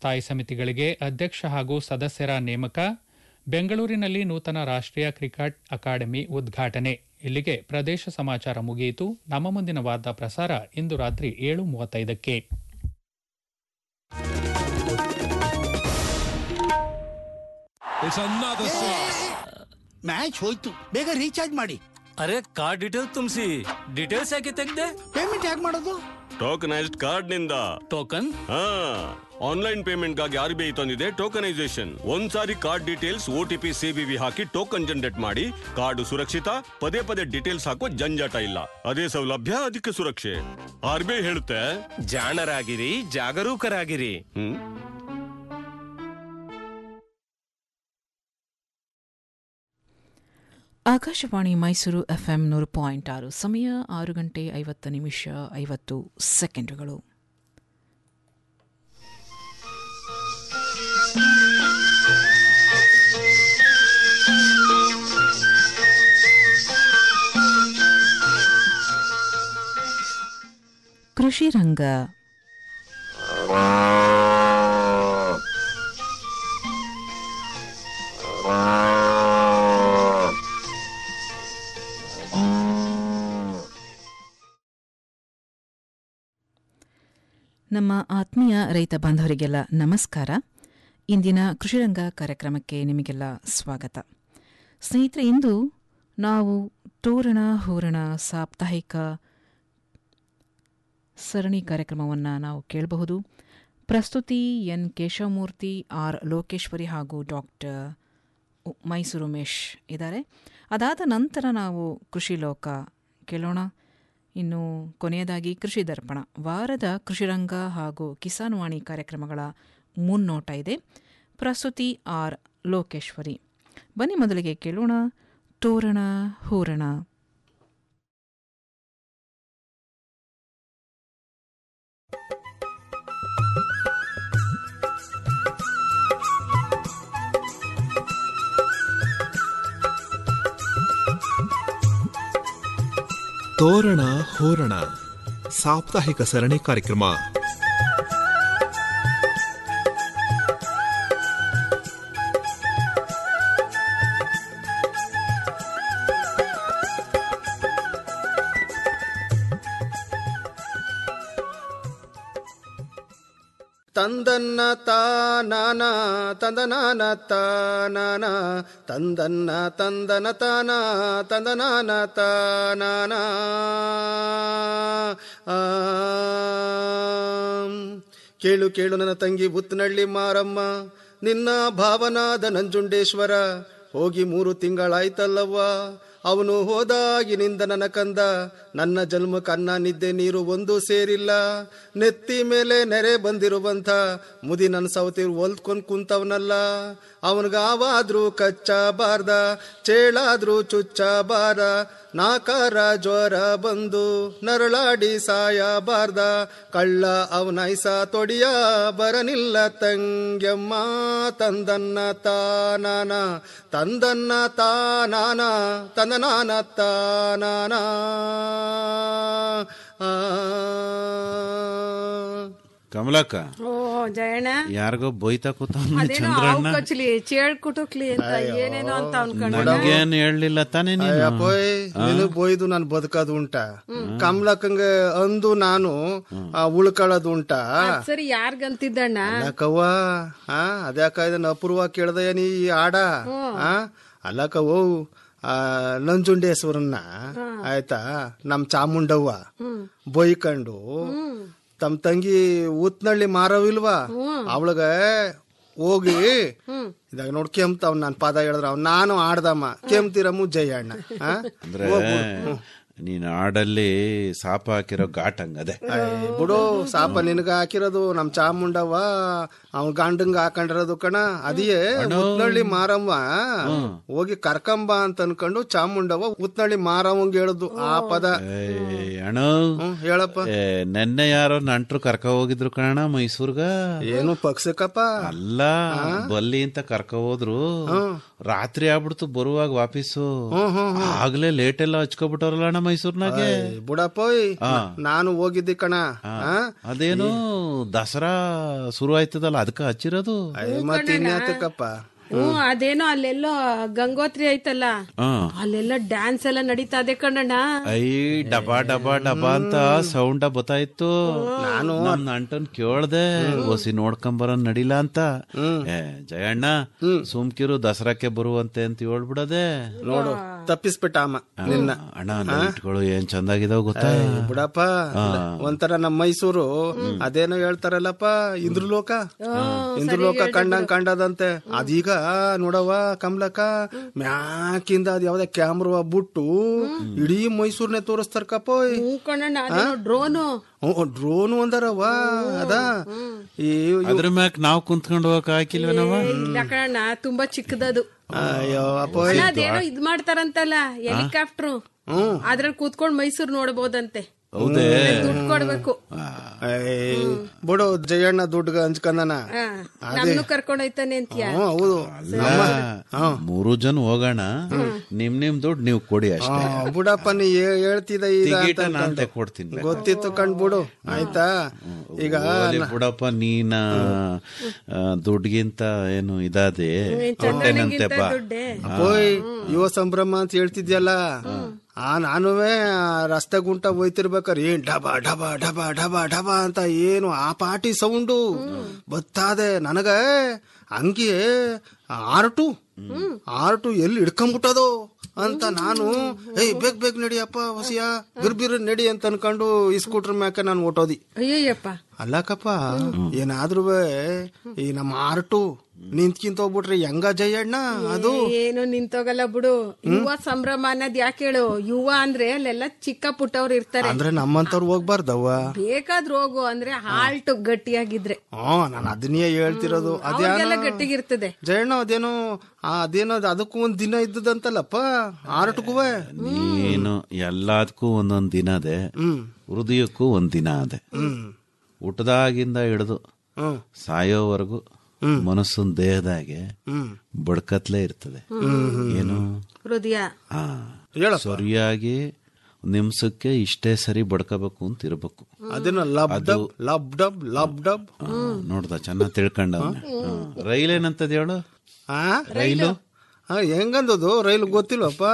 ಸ್ಥಾಯಿ ಸಮಿತಿಗಳಿಗೆ ಅಧ್ಯಕ್ಷ ಹಾಗೂ ಸದಸ್ಯರ ನೇಮಕ ಬೆಂಗಳೂರಿನಲ್ಲಿ ನೂತನ ರಾಷ್ಟ್ರೀಯ ಕ್ರಿಕೆಟ್ ಅಕಾಡೆಮಿ ಉದ್ಘಾಟನೆ ಇಲ್ಲಿಗೆ ಪ್ರದೇಶ ಸಮಾಚಾರ ಮುಗಿಯಿತು ನಮ್ಮ ಮುಂದಿನ ವಾರ್ತಾ ಪ್ರಸಾರ ಇಂದು ರಾತ್ರಿ ಏಳು ಮೂವತ್ತೈದಕ್ಕೆ It's another six. ಮ್ಯಾಚ್ ಹೋಯ್ತು ಬೇಗ ರೀಚಾರ್ಜ್ ಮಾಡಿ ಅರೆ ಕಾರ್ಡ್ ಡೀಟೇಲ್ ತುಂಬಿಸಿ ಡೀಟೇಲ್ಸ್ ಯಾಕೆ ತೆಗ್ದೆ ಪೇಮೆಂಟ್ ಹೇಗೆ ಮಾಡೋದು ಟೋಕನೈಸ್ಡ್ ಕಾರ್ಡ್ ನಿಂದ ಟೋಕನ್ ಹಾ ಆನ್ಲೈನ್ ಪೇಮೆಂಟ್ ಗಾಗಿ ಆರ್ ಬಿ ಐ ತಂದಿದೆ ಟೋಕನೈಸೇಷನ್ ಒಂದ್ಸಾರಿ card details O T P CVV ಹಾಕಿ ಟೋಕನ್ ಜನರೇಟ್ ಮಾಡಿ ಕಾರ್ಡ್ ಸುರಕ್ಷಿತ ಪದೇ ಪದೇ ಡೀಟೇಲ್ಸ್ ಹಾಕೋ ಜಂಜಾಟ ಇಲ್ಲ ಅದೇ ಸೌಲಭ್ಯ ಅದಕ್ಕೆ ಸುರಕ್ಷೆ ಆರ್ ಬಿ ಐ ಹೇಳುತ್ತೆ ಜಾಣರಾಗಿರಿ ಜಾಗರೂಕರಾಗಿರಿ ಹ್ಮ್ ಆಕಾಶವಾಣಿ ಮೈಸೂರು ಎಫ್ಎಂ ನೂರು ಪಾಯಿಂಟ್ ಆರು ಸಮಯ ಆರು ಗಂಟೆ ಐವತ್ತು ನಿಮಿಷ ಐವತ್ತು ಸೆಕೆಂಡುಗಳು ಕೃಷಿ ರಂಗ ನಮ್ಮ ಆತ್ಮೀಯ ರೈತ ಬಾಂಧವರಿಗೆಲ್ಲ ನಮಸ್ಕಾರ ಇಂದಿನ ಕೃಷಿರಂಗ ಕಾರ್ಯಕ್ರಮಕ್ಕೆ ನಿಮಗೆಲ್ಲ ಸ್ವಾಗತ ಸ್ನೇಹಿತರೆ ಇಂದು ನಾವು ತೋರಣ ಹೂರಣ ಸಾಪ್ತಾಹಿಕ ಸರಣಿ ಕಾರ್ಯಕ್ರಮವನ್ನು ನಾವು ಕೇಳಬಹುದು ಪ್ರಸ್ತುತಿ ಎನ್ ಕೇಶವಮೂರ್ತಿ ಆರ್ ಲೋಕೇಶ್ವರಿ ಹಾಗೂ ಡಾಕ್ಟರ್ ಉ- ಮೈಸೂರು ಉಮೇಶ್ ಇದ್ದಾರೆ ಅದಾದ ನಂತರ ನಾವು ಕೃಷಿ ಲೋಕ ಕೇಳೋಣ ಇನ್ನು ಕೊನೆಯದಾಗಿ ಕೃಷಿ ದರ್ಪಣ ವಾರದ ಕೃಷಿರಂಗ ಹಾಗೂ ಕಿಸಾನ್ ವಾಣಿ ಕಾರ್ಯಕ್ರಮಗಳ ಮುನ್ನೋಟ ಇದೆ ಪ್ರಸ್ತುತಿ ಆರ್ ಲೋಕೇಶ್ವರಿ ಬನ್ನಿ ಮೊದಲಿಗೆ ಕೇಳೋಣ ತೋರಣ ಹೂರಣ ತೋರಣ ಹೋರಣ ಸಾಪ್ತಾಹಿಕ ಸರಣಿ ಕಾರ್ಯಕ್ರಮ ತಂದನ್ನ ತಾನಾನ ತಂದನಾನ ತಾನಾನ ತಂದನ್ನ ತಂದನ ತಾನ ತಂದನಾನ ತಾನಾನ ಆಮ್. ಕೇಳು ಕೇಳು ನನ್ನ ತಂಗಿ ಬುತ್ತನಳ್ಳಿ ಮಾರಮ್ಮ ನಿನ್ನ ಭಾವನಾದ ನಂಜುಂಡೇಶ್ವರ ಹೋಗಿ ಮೂರು ತಿಂಗಳಾಯ್ತಲ್ಲವ್ವ ಅವನು ಹೋದಾಗಿನಿಂದ ನನ್ನ ಕಂದ ನನ್ನ ಜನ್ಮಕ್ಕೆ ಅನ್ನ ನಿದ್ದೆ ನೀರು ಒಂದು ಸೇರಿಲ್ಲ ನೆತ್ತಿ ಮೇಲೆ ನೆರೆ ಬಂದಿರುವಂಥ ಮುದಿ ನನ್ನ ಸವತಿ ಒಲ್ದ್ಕೊಂಡ್ ಕುಂತವನಲ್ಲ ಅವನಿಗಾವಾದ್ರೂ ಕಚ್ಚ ಬಾರ್ದ ಚೇಳಾದ್ರೂ ಚುಚ್ಚ ಬಾರ ನಾಕಾರ ಜ್ವರ ಬಂದು ನರಳಾಡಿ ಸಾಯ ಬಾರ್ದ ಕಳ್ಳ ಅವನೈಸ ತೊಡಿಯ ಬರನಿಲ್ಲ ತಂಗ್ಯಮ್ಮ ತಂದನ್ನ ತಾನಾನ ತಂದನ್ನ ತಾನಾನ ತಂದನಾನ ತಾನಾನ ಆ ಕಮಲಕ್ಕ ಓ ಜಯಣ್ಣ ಯಾರಿಗೋ ಬೈತಾ ಕೂತ ಅದೇನೋ ಹಾವು ಚಂದ್ರಣ್ಣ ಕಚ್ಲಿ ಚೇಳ್ಕುಟುಕ್ಲಿ ಅಂತ ಏನೇನೋ ಅಂತ ಅನ್ಕೊಂಡ ನನ್ಗೇನ್ ಹೇಳಲಿಲ್ಲ ತಾನೇ ನೀನು ಅಯ್ಯಪ್ಪೋಯ್ ನಿನಗ್ ಬೋಯ್ದು ನಾನು ಬದುಕೋದು ಉಂಟ ಕಮಲಕ್ಕಂಗೆ ಅಂದು ನಾನು ಆ, ಉಳ್ಕೊಳ್ಳೋದು ಉಂಟ ಸರಿ ಯಾರ್ಗಂತಿದ್ದಣ್ಣ ಅಲ್ಲಕ್ಕವ್ವ ಆ ಅದ್ಯಾಕ ಇದನ್ನ ಅಪೂರ್ವ ಕೇಳ್ದಯ್ಯ ನೀ ಈ ಆಡ ಆ ಅಲ್ಲಕ್ಕವ್ವ ಆ ನಂಜುಂಡೇಶ್ವರನ್ನ ಆಯ್ತಾ ನಮ್ ಚಾಮುಂಡವ್ವ ಬೈಕಂಡು ತಮ್ ತಂಗಿ ಊತ್ನಳ್ಳಿ ಮಾರವಿಲ್ವಾ ಅವಳಗ ಹೋಗಿ ಇದಾಗ ನೋಡ್ ಕೆಮ್ತಾವ್ ನಾನ್ ಪದ ಹೇಳಿದ್ರ ಅವ್ ನಾನು ಆಡ್ದಮ್ಮ ಕೆಮ್ತಿರಮ್ಮು ಜಯಣ್ಣ ಆ? ಅಂದ್ರೆ ನೀನ್ ಆಡಲ್ಲಿ ಸಾಪ ಹಾಕಿರೋ ಘಾಟ್ ಹಂಗದೆ ಅಯ್ಯ, ಬಿಡು ಸಾಪ ನಿನಗ ಹಾಕಿರೋದು ನಮ್ ಚಾಮುಂಡವ್ವ ಅವ್ನ ಗಂಡಂಗ ಹಾಕೊಂಡಿರೋದು ಕಣ ಅದಿಯೇ ಉತ್ನಳ್ಳಿ ಮಾರವ್ವ ಹೋಗಿ ಕರ್ಕಂಬ ಅಂತ ಅನ್ಕೊಂಡು ಚಾಮುಂಡವ್ವ ಉತ್ನಳ್ಳಿ ಮಾರವ್ವಂಗ್ ಹೇಳುದು ಆ ಪದ ಏಯ್, ಅಣ್ಣ ಹ್ಮ್ ಹೇಳಪ್ಪ ಏ, ನೆನ್ನೆ ಯಾರೋ ನಂಟ್ರು ಕರ್ಕ ಹೋಗಿದ್ರು ಕಣ ಮೈಸೂರ್ಗ ಏನು ಪಕ್ಷಕ್ಕಪ್ಪ ಅಲ್ಲ ಬಲ್ಲಿ ಅಂತ ಕರ್ಕ ಹೋದ್ರು ರಾತ್ರಿ ಆಗ್ಬಿಡ್ತು ಬರುವಾಗ ವಾಪೀಸು ಆಗ್ಲೇ ಲೇಟ್ ಎಲ್ಲ ಹಚ್ಕೊಬಿಟ್ಟವ್ರಲ್ಲ ಅಣ್ಣ ಮೈಸೂರ್ನಾಗೆ ಬುಡಪ್ಪ ಓಯ್. ಹಾ. ನಾನು ಹೋಗಿದ್ದೆ ಕಣ ಆ? ಅದೇನು ದಸರಾ ಶುರು ಆಯ್ತದಲ್ಲ ಅದಕ್ಕೆ ಹಚ್ಚಿರೋದು ಅಯ್ಯ, ಮತ್ತೆ ಇನ್ಯಾತಕ್ಕಪ್ಪ ಹ್ಮ್ ಅದೇನೋ ಅಲ್ಲೆಲ್ಲೋ ಗಂಗೋತ್ರಿ ಐತಲ್ಲ ಹಾ ಅಲ್ಲೆಲ್ಲ ಡ್ಯಾನ್ಸ್ ಎಲ್ಲ ನಡೀತಾ ಇದೆ ಕಣ್ಣಣ್ಣ ಐ ಡಬಾ ಡಬಾ ಡಬಾ ಅಂತ ಸೌಂಡ ಬತ್ತಾಯ್ತು ನಾನು ನನ್ನ ಅಂಟನ್ ಕೇಳ್ದೆ ಒಸಿ ನೋಡ್ಕೊಂಬರ ನಡಿಲ್ಲ ಅಂತ ಏ ಜಯಣ್ಣ ಸುಮ್ಕಿರು ದಸರಾಕ್ಕೆ ಬರುವಂತೆ ಅಂತ ಹೇಳ್ಬಿಡದೆ ನೋಡು ತಪ್ಪಿಸ್ಬಿಟ್ಟ ಅಮ್ಮ ನಿನ್ನ ಅಣ್ಣ ಲೈಟ್ಗಳು ಏನ್ ಚಂದಾಗಿದಾವ ಗೊತ್ತಾ ಬುಡಪ್ಪ ಒಂಥರ ನಮ್ಮ ಮೈಸೂರು ಅದೇನೋ ಹೇಳ್ತಾರಲ್ಲಪ್ಪ ಇಂದ್ರಲೋಕ ಇಂದ್ರಲೋಕ ಕಂಡಂಗ್ ಕಂಡದಂತೆ ಅದೀಗ ನೋಡವ ಕಮಲಕ್ಕ ಮ್ಯಾಕಿಂದ ಅದ್ ಯಾವ್ದೇ ಕ್ಯಾಮ್ರಾ ಬಿಟ್ಟು ಇಡೀ ಮೈಸೂರ್ನೆ ತೋರಿಸ್ತಾರ ಕಪ್ಪೋಯ್ ಹ್ಞೂ ಕಣ್ಣಣ್ಣ ಅದೇನೋ ಡ್ರೋನು ಡ್ರೋನ್ ಒಂದರವ ಅದ ಈ ಅದ್ರ ಮ್ಯಾಕ್ ನಾವ್ ಕುಂತ್ಕೊಂಡು ಹೋಗಕ್ ಹಾಕಿಲ್ವೇನವ ಇಲ್ಲ ಕಣಣ್ಣ ತುಂಬಾ ಚಿಕ್ಕದದು ಅಯ್ಯೋ ಅಪ್ಪ ಅಣ್ಣ ಅದೇನೋ ಇದ್ ಮಾಡ್ತಾರಂತಲ್ಲ ಹೆಲಿಕಾಪ್ಟರ್ ಅದ್ರಲ್ಲಿ ಕೂತ್ಕೊಂಡ್ ಮೈಸೂರ್ ನೋಡ್ಬೋದಂತೆ ಹೌದೇ ದುಡ್ಡು ಕೊಡ್ಬೇಕು ಏಯ್, ಬಿಡು ಜಯಣ್ಣ ದುಡ್ಡು ಹಂಚ್ಕಂದನ ಹಾ. ನಮ್ನು ಕರ್ಕೊಂಡ್ ಹೋಯ್ತಾನೆ ಅಂತೀಯ ಹ್ಮ್ ಹೌದು ಅಲ್ಲ, ಮೂರು ಜನ ಹೋಗೋಣ ನಿಮ್ ನಿಮ್ ದುಡ್ಡು ನೀವು ಕೊಡಿ ಅಷ್ಟೇ ಆ, ಬಿಡಪ್ಪ ನೀ ಹೇ- ಹೇಳ್ತಿದ್ದ ಈಗ ಟಿಕೆಟ್ ಅಂತ ನಾನ್ ಅನ್ಕೊಂಡು. ತೆಕ್ಕೊಡ್ತೀನಿ ಗೊತ್ತಿತ್ತು ಕಂಡ್ಬಿಡು ಆಯ್ತಾ ಈಗ ಹೋಗ್ಲಿ ಬಿಡಪ್ಪ ನೀನ ಆ, ದುಡ್ಗಿಂತ ಏನು ಇದಾದೆ ಹೊಟ್ಟೆನಂತೆಪ್ಪ ದುಡ್ಡೇ ಅಪ್ಪೋಯ್ ಯುವ ಸಂಭ್ರಮ ಅಂತ ಹೇಳ್ತಿದ್ಯಲ್ಲ ಆ ನಾನುವೇ ರಸ್ತೆ ಗುಂಟ ಹೋಯ್ತಿರ್ಬೇಕಾರೆ ಏನ್ ಡಬ ಡಬ ಡಬ ಡಬ ಡಬ ಅಂತ ಏನು ಆ ಪಾಟಿ ಸೌಂಡು ಬತ್ತಾದೆ ನನಗ ಹಂಗೆ ಆರ್ಟು ಆರ್ಟು ಎಲ್ಲಿ ಹಿಡ್ಕೊಂಬಿಟ್ಟದೋ ಅಂತ ನಾನು ಏಯ್ ಬೇಗ ಬೇಗ ನಡಿಯಪ್ಪ ಹೊಸಿಯ ಬಿರ್ಬಿರ್ ನಡಿ ಅಂತ ಅನ್ಕೊಂಡು ಈ ಸ್ಕೂಟರ್ ಮ್ಯಾಕೆ ನಾನು ಓಟೋದಿ ಅಯ್ಯಯ್ಯಪ್ಪ ಅಲ್ಲಕಪ್ಪ ಏನಾದ್ರೂ ಈ ನಮ್ಮ ಆರ್ಟು ನಿಂತ್ಕಿಂತ ಹೋಗ್ಬಿಟ್ರೆ ಹೆಂಗ ಜಯಣ್ಣ ಅದು ಏನು ನಿಂತೋಗಲ್ಲ ಬಿಡು ಯುವ ಸಂಭ್ರಮ ಅನ್ನೋದ್ ಯಾಕೆ ಹೇಳು ಯುವ ಅಂದ್ರೆ ಅಲ್ಲೆಲ್ಲ ಚಿಕ್ಕ ಪುಟ್ಟವ್ರು ಇರ್ತಾರೆ ಅಂದ್ರೆ ನಮ್ಮಂತವ್ರು ಹೋಗ್ಬಾರ್ದವ್ವ ಬೇಕಾದ್ರೂ ಹೋಗು ಅಂದ್ರೆ ಹಾಲ್ಟ್ ಗಟ್ಟಿಯಾಗಿದ್ರೆ ಹ್ಮ್ ನಾನು ಅದನ್ನೇ ಹೇಳ್ತಿರೋದು ಅವ್ರಿಗೆಲ್ಲ ಅದೇನೋ ಗಟ್ಟಿಗಿರ್ತದೆ ಜಯಣ್ಣ ಅದೇನೋ ಆ, ಅದೇನೋ ಅದು ಅದಕ್ಕೂ ಒಂದ್ ದಿನ ಇದ್ದದಂತಲ್ಲಪ್ಪ ಆರ್ಟ್ಗೂ ನೀನು ಎಲ್ಲದಕ್ಕೂ ಒಂದೊಂದ್ ದಿನ ಅದೆ ಹೃದಯಕ್ಕೂ ಒಂದ್ ದಿನ ಅದೆ ಊಟದಾಗಿಂದ ಹಿಡಿದು ಹ್ಮ್ ಸಾಯೋವರೆಗೂ ಮನಸ್ಸಿನ ದೇಹದಾಗೆ ಬಡ್ಕತ್ಲೇ ಇರ್ತದೆ ಏನು ಹೃದಯ ಆ ಹೇಳಪ್ಪ ಸರಿಯಾಗಿ ನಿಮ್ಸಕ್ಕೆ ಇಷ್ಟೇ ಸರಿ ಬಡ್ಕೋಬೇಕು ಅಂತ ಇರ್ಬೇಕು ಅದೇನೋ lub dub lub dub lub dub ಆ, ನೋಡ್ದ ಚೆನ್ನಾಗ್ ತಿಳ್ಕೊಂಡವ್ನೆ ರೈಲ್ ಏನಂತದ ಹೇಳು ಆ ರೈಲು ಆ, ಹೆಂಗಂದದು ರೈಲು ಗೊತ್ತಿಲ್ವಪ್ಪ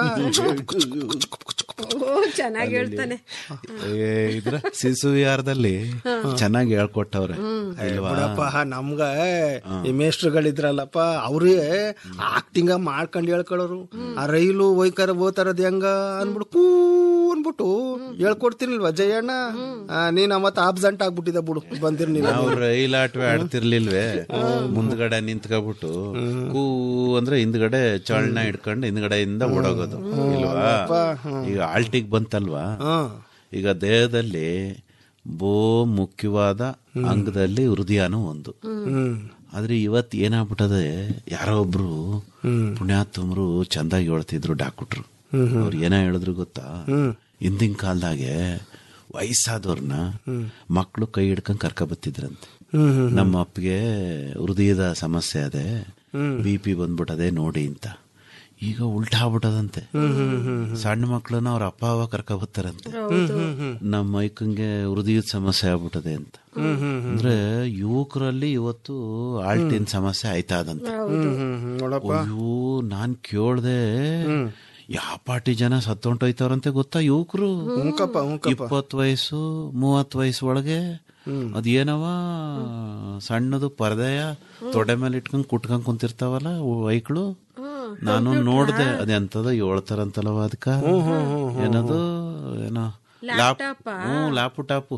ಓ ಚೆನ್ನಾಗಿ ಹೇಳ್ತಾನೆ ಏ, ಇದ್ರ ಶಿಶು ವಿಹಾರದಲ್ಲಿ ಚೆನ್ನಾಗಿ ಹೇಳ್ಕೊಟ್ಟವ್ರೆ ಇಲ್ವಾ ಬಿಡಪ್ಪ ನಮ್ಗ ಈ ಮೇಸ್ಟ್ರುಗಳಿದ್ರಲ್ಲಪ್ಪ ಅವ್ರೇ ಆಕ್ಟಿಂಗ ಮಾಡ್ಕೊಂಡು ಹೇಳ್ಕೊಳ್ಳೋರು ಆ ರೈಲು ಹೋಯ್ಕಾರ ಹೋತಾರದ್ ಹೆಂಗ ಅನ್ಬಿಟ್ಟು ಕೂ ಅನ್ಬಿಟ್ಟು ಹೇಳ್ಕೊಡ್ತಿರ್ಲಿಲ್ವಾ ಜಯಣ್ಣ ಆ, ನೀನ್ ಅವತ್ತು ಆಬ್ಸೆಂಟ್ ಆಗ್ಬಿಟ್ಟಿದ ಬಿಡು ಬಂದಿರ್ಲಿಲ್ಲ ನಾವು ರೈಲ್ ಆಟವೇ ಆಡ್ತಿರ್ಲಿಲ್ವೇ ಮುಂದ್ಗಡೆ ನಿಂತ್ಕೊಬಿಟ್ಟು ಕೂ ಅಂದ್ರೆ ಹಿಂದ್ಗಡೆ ಚಳ್ನ ಹಿಡ್ಕೊಂಡು ಹಿಂದ್ಗಡೆಯಿಂದ ಓಡೋಗೋದು ಇಲ್ವಾ ಈಗ ಆಲ್ಟಿಗ್ ಬಂತಲ್ವಾ ಈಗ ದೇಹದಲ್ಲಿ ಬೋ ಮುಖ್ಯವಾದ ಅಂಗದಲ್ಲಿ ಹೃದಯನೂ ಒಂದು ಆದ್ರೆ ಇವತ್ ಏನಾಗ್ಬಿಟ್ಟದೆ ಯಾರೋ ಒಬ್ರು ಪುಣ್ಯಾತ್ಮರು ಚಂದಾಗಿ ಹೇಳ್ತಿದ್ರು ಡಾಕ್ಟ್ರು ಅವ್ರು ಏನ ಹೇಳಿದ್ರು ಗೊತ್ತಾ ಹಿಂದಿನ ಕಾಲದಾಗೆ ವಯಸ್ಸಾದವ್ರನ್ನ ಮಕ್ಕಳು ಕೈ ಹಿಡ್ಕೊಂಡ್ ಕರ್ಕ ಬತ್ತಿದ್ರಂತೆ ನಮ್ಮ ಅಪ್ಪಗೆ ಹೃದಯದ ಸಮಸ್ಯೆ ಅದೇ ಬಿ ಪಿ ಬಂದ್ಬಿಟ್ಟದೆ ನೋಡಿ ಅಂತ ಈಗ ಉಲ್ಟಾ ಆಗ್ಬಿಟ್ಟದಂತೆ ಸಣ್ಣ ಮಕ್ಕಳನ್ನ ಅವ್ರ ಅಪ್ಪ ಅವ ಕರ್ಕ ಬರ್ತಾರಂತೆ ನಮ್ಮ ಮೈಕಂಗೆ ಹೃದಯದ ಸಮಸ್ಯೆ ಆಗ್ಬಿಟ್ಟದೆ ಅಂತ ಅಂದ್ರೆ ಯುವಕರಲ್ಲಿ ಇವತ್ತು ಆಲ್ಟಿನ್ ಸಮಸ್ಯೆ ಆಯ್ತಾದಂತೆ ನೋಡಪ್ಪ ಅಯ್ಯೋ ನಾನ್ ಕೇಳ್ದೆ ಯಾವ ಪಾಟಿ ಜನ ಸತ್ತೊಂಟೋಯ್ತಾರಂತೆ ಗೊತ್ತಾ ಯುವಕರು ಹುಂಕಪ್ಪ ಹುಂಕಪ್ಪ ಇಪ್ಪತ್ ವಯಸ್ಸು ಮೂವತ್ ವಯಸ್ಸು ಒಳಗೆ ಅದೇನವ ಸಣ್ಣದು ಪರದೆಯ ತೊಡೆ ಮೇಲೆ ಇಟ್ಕೊಂಡ್ ಕುಟ್ಕೊಂಡ್ ಕುಂತಿರ್ತಾವಲ್ಲ ವೈಕ್ಳು ನಾನು ನೋಡ್ದೆ ಅದೆಂತದ ಹೇಳ್ತಾರಂತಲ್ಲವ ಅದಕ್ಕ ಏನದು ಏನೋ ಲ್ಯಾಪ್ ಹ್ಞೂ ಲ್ಯಾಪ್ಟಾಪ್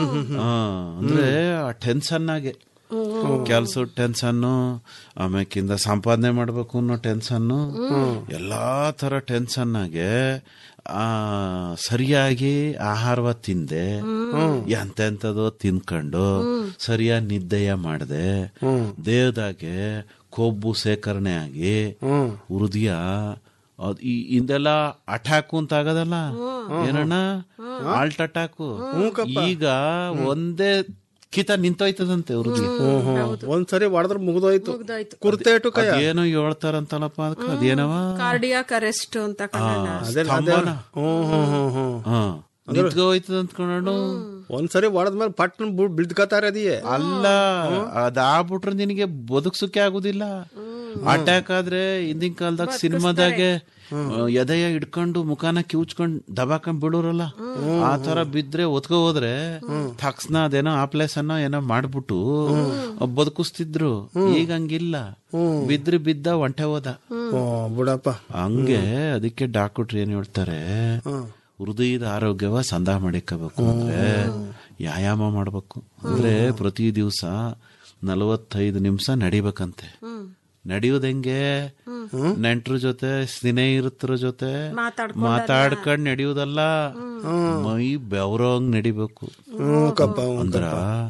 ಅಂದ್ರೆ ಆ ಟೆನ್ಷನ್ ಆಗೆ ಕೆಲ್ಸದ ಟೆನ್ಷನ್ನು ಆಮ್ಯಾಕಿಂದ ಸಂಪಾದನೆ ಮಾಡ್ಬೇಕು ಅನ್ನೋ ಟೆನ್ಷನ್ನು ಎಲ್ಲಾ ತರ ಟೆನ್ಷನ್ ಆಗೆ ಆ ಸರಿಯಾಗಿ ಆಹಾರವ ತಿಂದೆ ಎಂತೆಂತದೋ ತಿನ್ಕೊಂಡು ಸರಿಯಾಗಿ ನಿದ್ದೆಯ ಮಾಡ್ದೆ ದೇಹದಾಗೆ ಕೊಬ್ಬು ಸೇಕರಣೆ ಆಗಿ ಹೃದಯ ಅದ್ ಈ ಇಂದೆಲ್ಲ ಅಟ್ಯಾಕು ಅಂತ ಆಗದಲ್ಲ ಏನಣ್ಣ ಆಲ್ಟ್ ಅಟ್ಯಾಕು ಈಗ ಒಂದೇ ಕಿತ ನಿಂತೋಯ್ತದಂತೆ ಅವ್ರಿಗೆ ಒಂದ್ಸರಿ ಹೊಡೆದ್ರೆ ಮುಗ್ದೋಯ್ತು ಮುಗ್ದೋಯ್ತು. ಕುರ್ತೇಟು ಕೈ ಏನೋ ಹೇಳ್ತಾರಂತಲ್ಲಪ್ಪ ಅದಕ್ಕೆ ಅದೇನವ ಕಾರ್ಡಿಯಾಕ್ ಅರೆಸ್ಟ್ ಅಂತ ಕಣಣ್ಣ ಅದೇ ಅದೇ ಸ್ತಂಭನ. ಹ್ಮ್ ಹ್ಮ್ ಹ್ಮ್ ಹ್ಮ್ ಹಾ ನಿಂತ್ಕೋಯ್ತದ ಅಂದ್ಕೊಂಡು ಒಂದ್ಸರಿ ಹೊಡೆದ್ಮೇಲೆ ಪಟ್ನ ಬಿಡ್ಕತಾರೆ ಅದಿಯೇ ಅಲ್ಲ ಅದಾಗ್ಬಿಟ್ರೆ ನಿನಗೆ ಬದುಕ್ಸಕ್ಕೆ ಆಗುದಿಲ್ಲ ಅಟ್ಯಾಕ್ ಆದ್ರೆ ಹಿಂದಿನ ಕಾಲದಾಗ ಸಿನಿಮಾದಾಗೆ ಎದೆಯ ಹಿಡ್ಕೊಂಡು ಮುಖಾನ ಕಿವುಚ್ಕೊಂಡ್ ದಬಾಕೊಂಡ್ ಬಿಡೋರಲ್ಲ ಆ ತರ ಬಿದ್ರೆ ಒತ್ಕೊ ಹೋದ್ರೆ ತಕ್ಷಣ ಅದೇನೋ ಆಪ್ಲೇಸನ್ನ ಏನೋ ಮಾಡ್ಬಿಟ್ಟು ಬದುಕಿಸ್ತಿದ್ರು ಈಗ ಹಂಗಿಲ್ಲ ಬಿದ್ರೆ ಬಿದ್ದ ಒಂಟೆ ಹೋದ ಓ ಬಿಡಪ್ಪ ಹಂಗೆ ಅದಕ್ಕೆ ಡಾಕ್ಟ್ರು ಏನ್ ಹೇಳ್ತಾರೆ ಹೃದಯದ ಆರೋಗ್ಯವ ಸಂದಾ ಮಾಡಿಕೋಬೇಕು ಅಂದ್ರೆ ವ್ಯಾಯಾಮ ಮಾಡ್ಬೇಕು ಅಂದ್ರೆ ಪ್ರತಿ ದಿವಸ ನಲವತ್ತೈದು ನಿಮಿಷ ನಡಿಬೇಕಂತೆ ನಡೆಯೋದ್ ಹೆಂಗೆ ನೆಂಟ್ರ ಜೊತೆ ಸ್ನೇಹಿತರ ಜೊತೆ ಮಾತಾಡ್ಕೊಂಡ್ ನಡೆಯೋದಲ್ಲ ಮೈ ಬೆವರಂಗ್ ನಡಿಬೇಕು ಅಂದ್ರ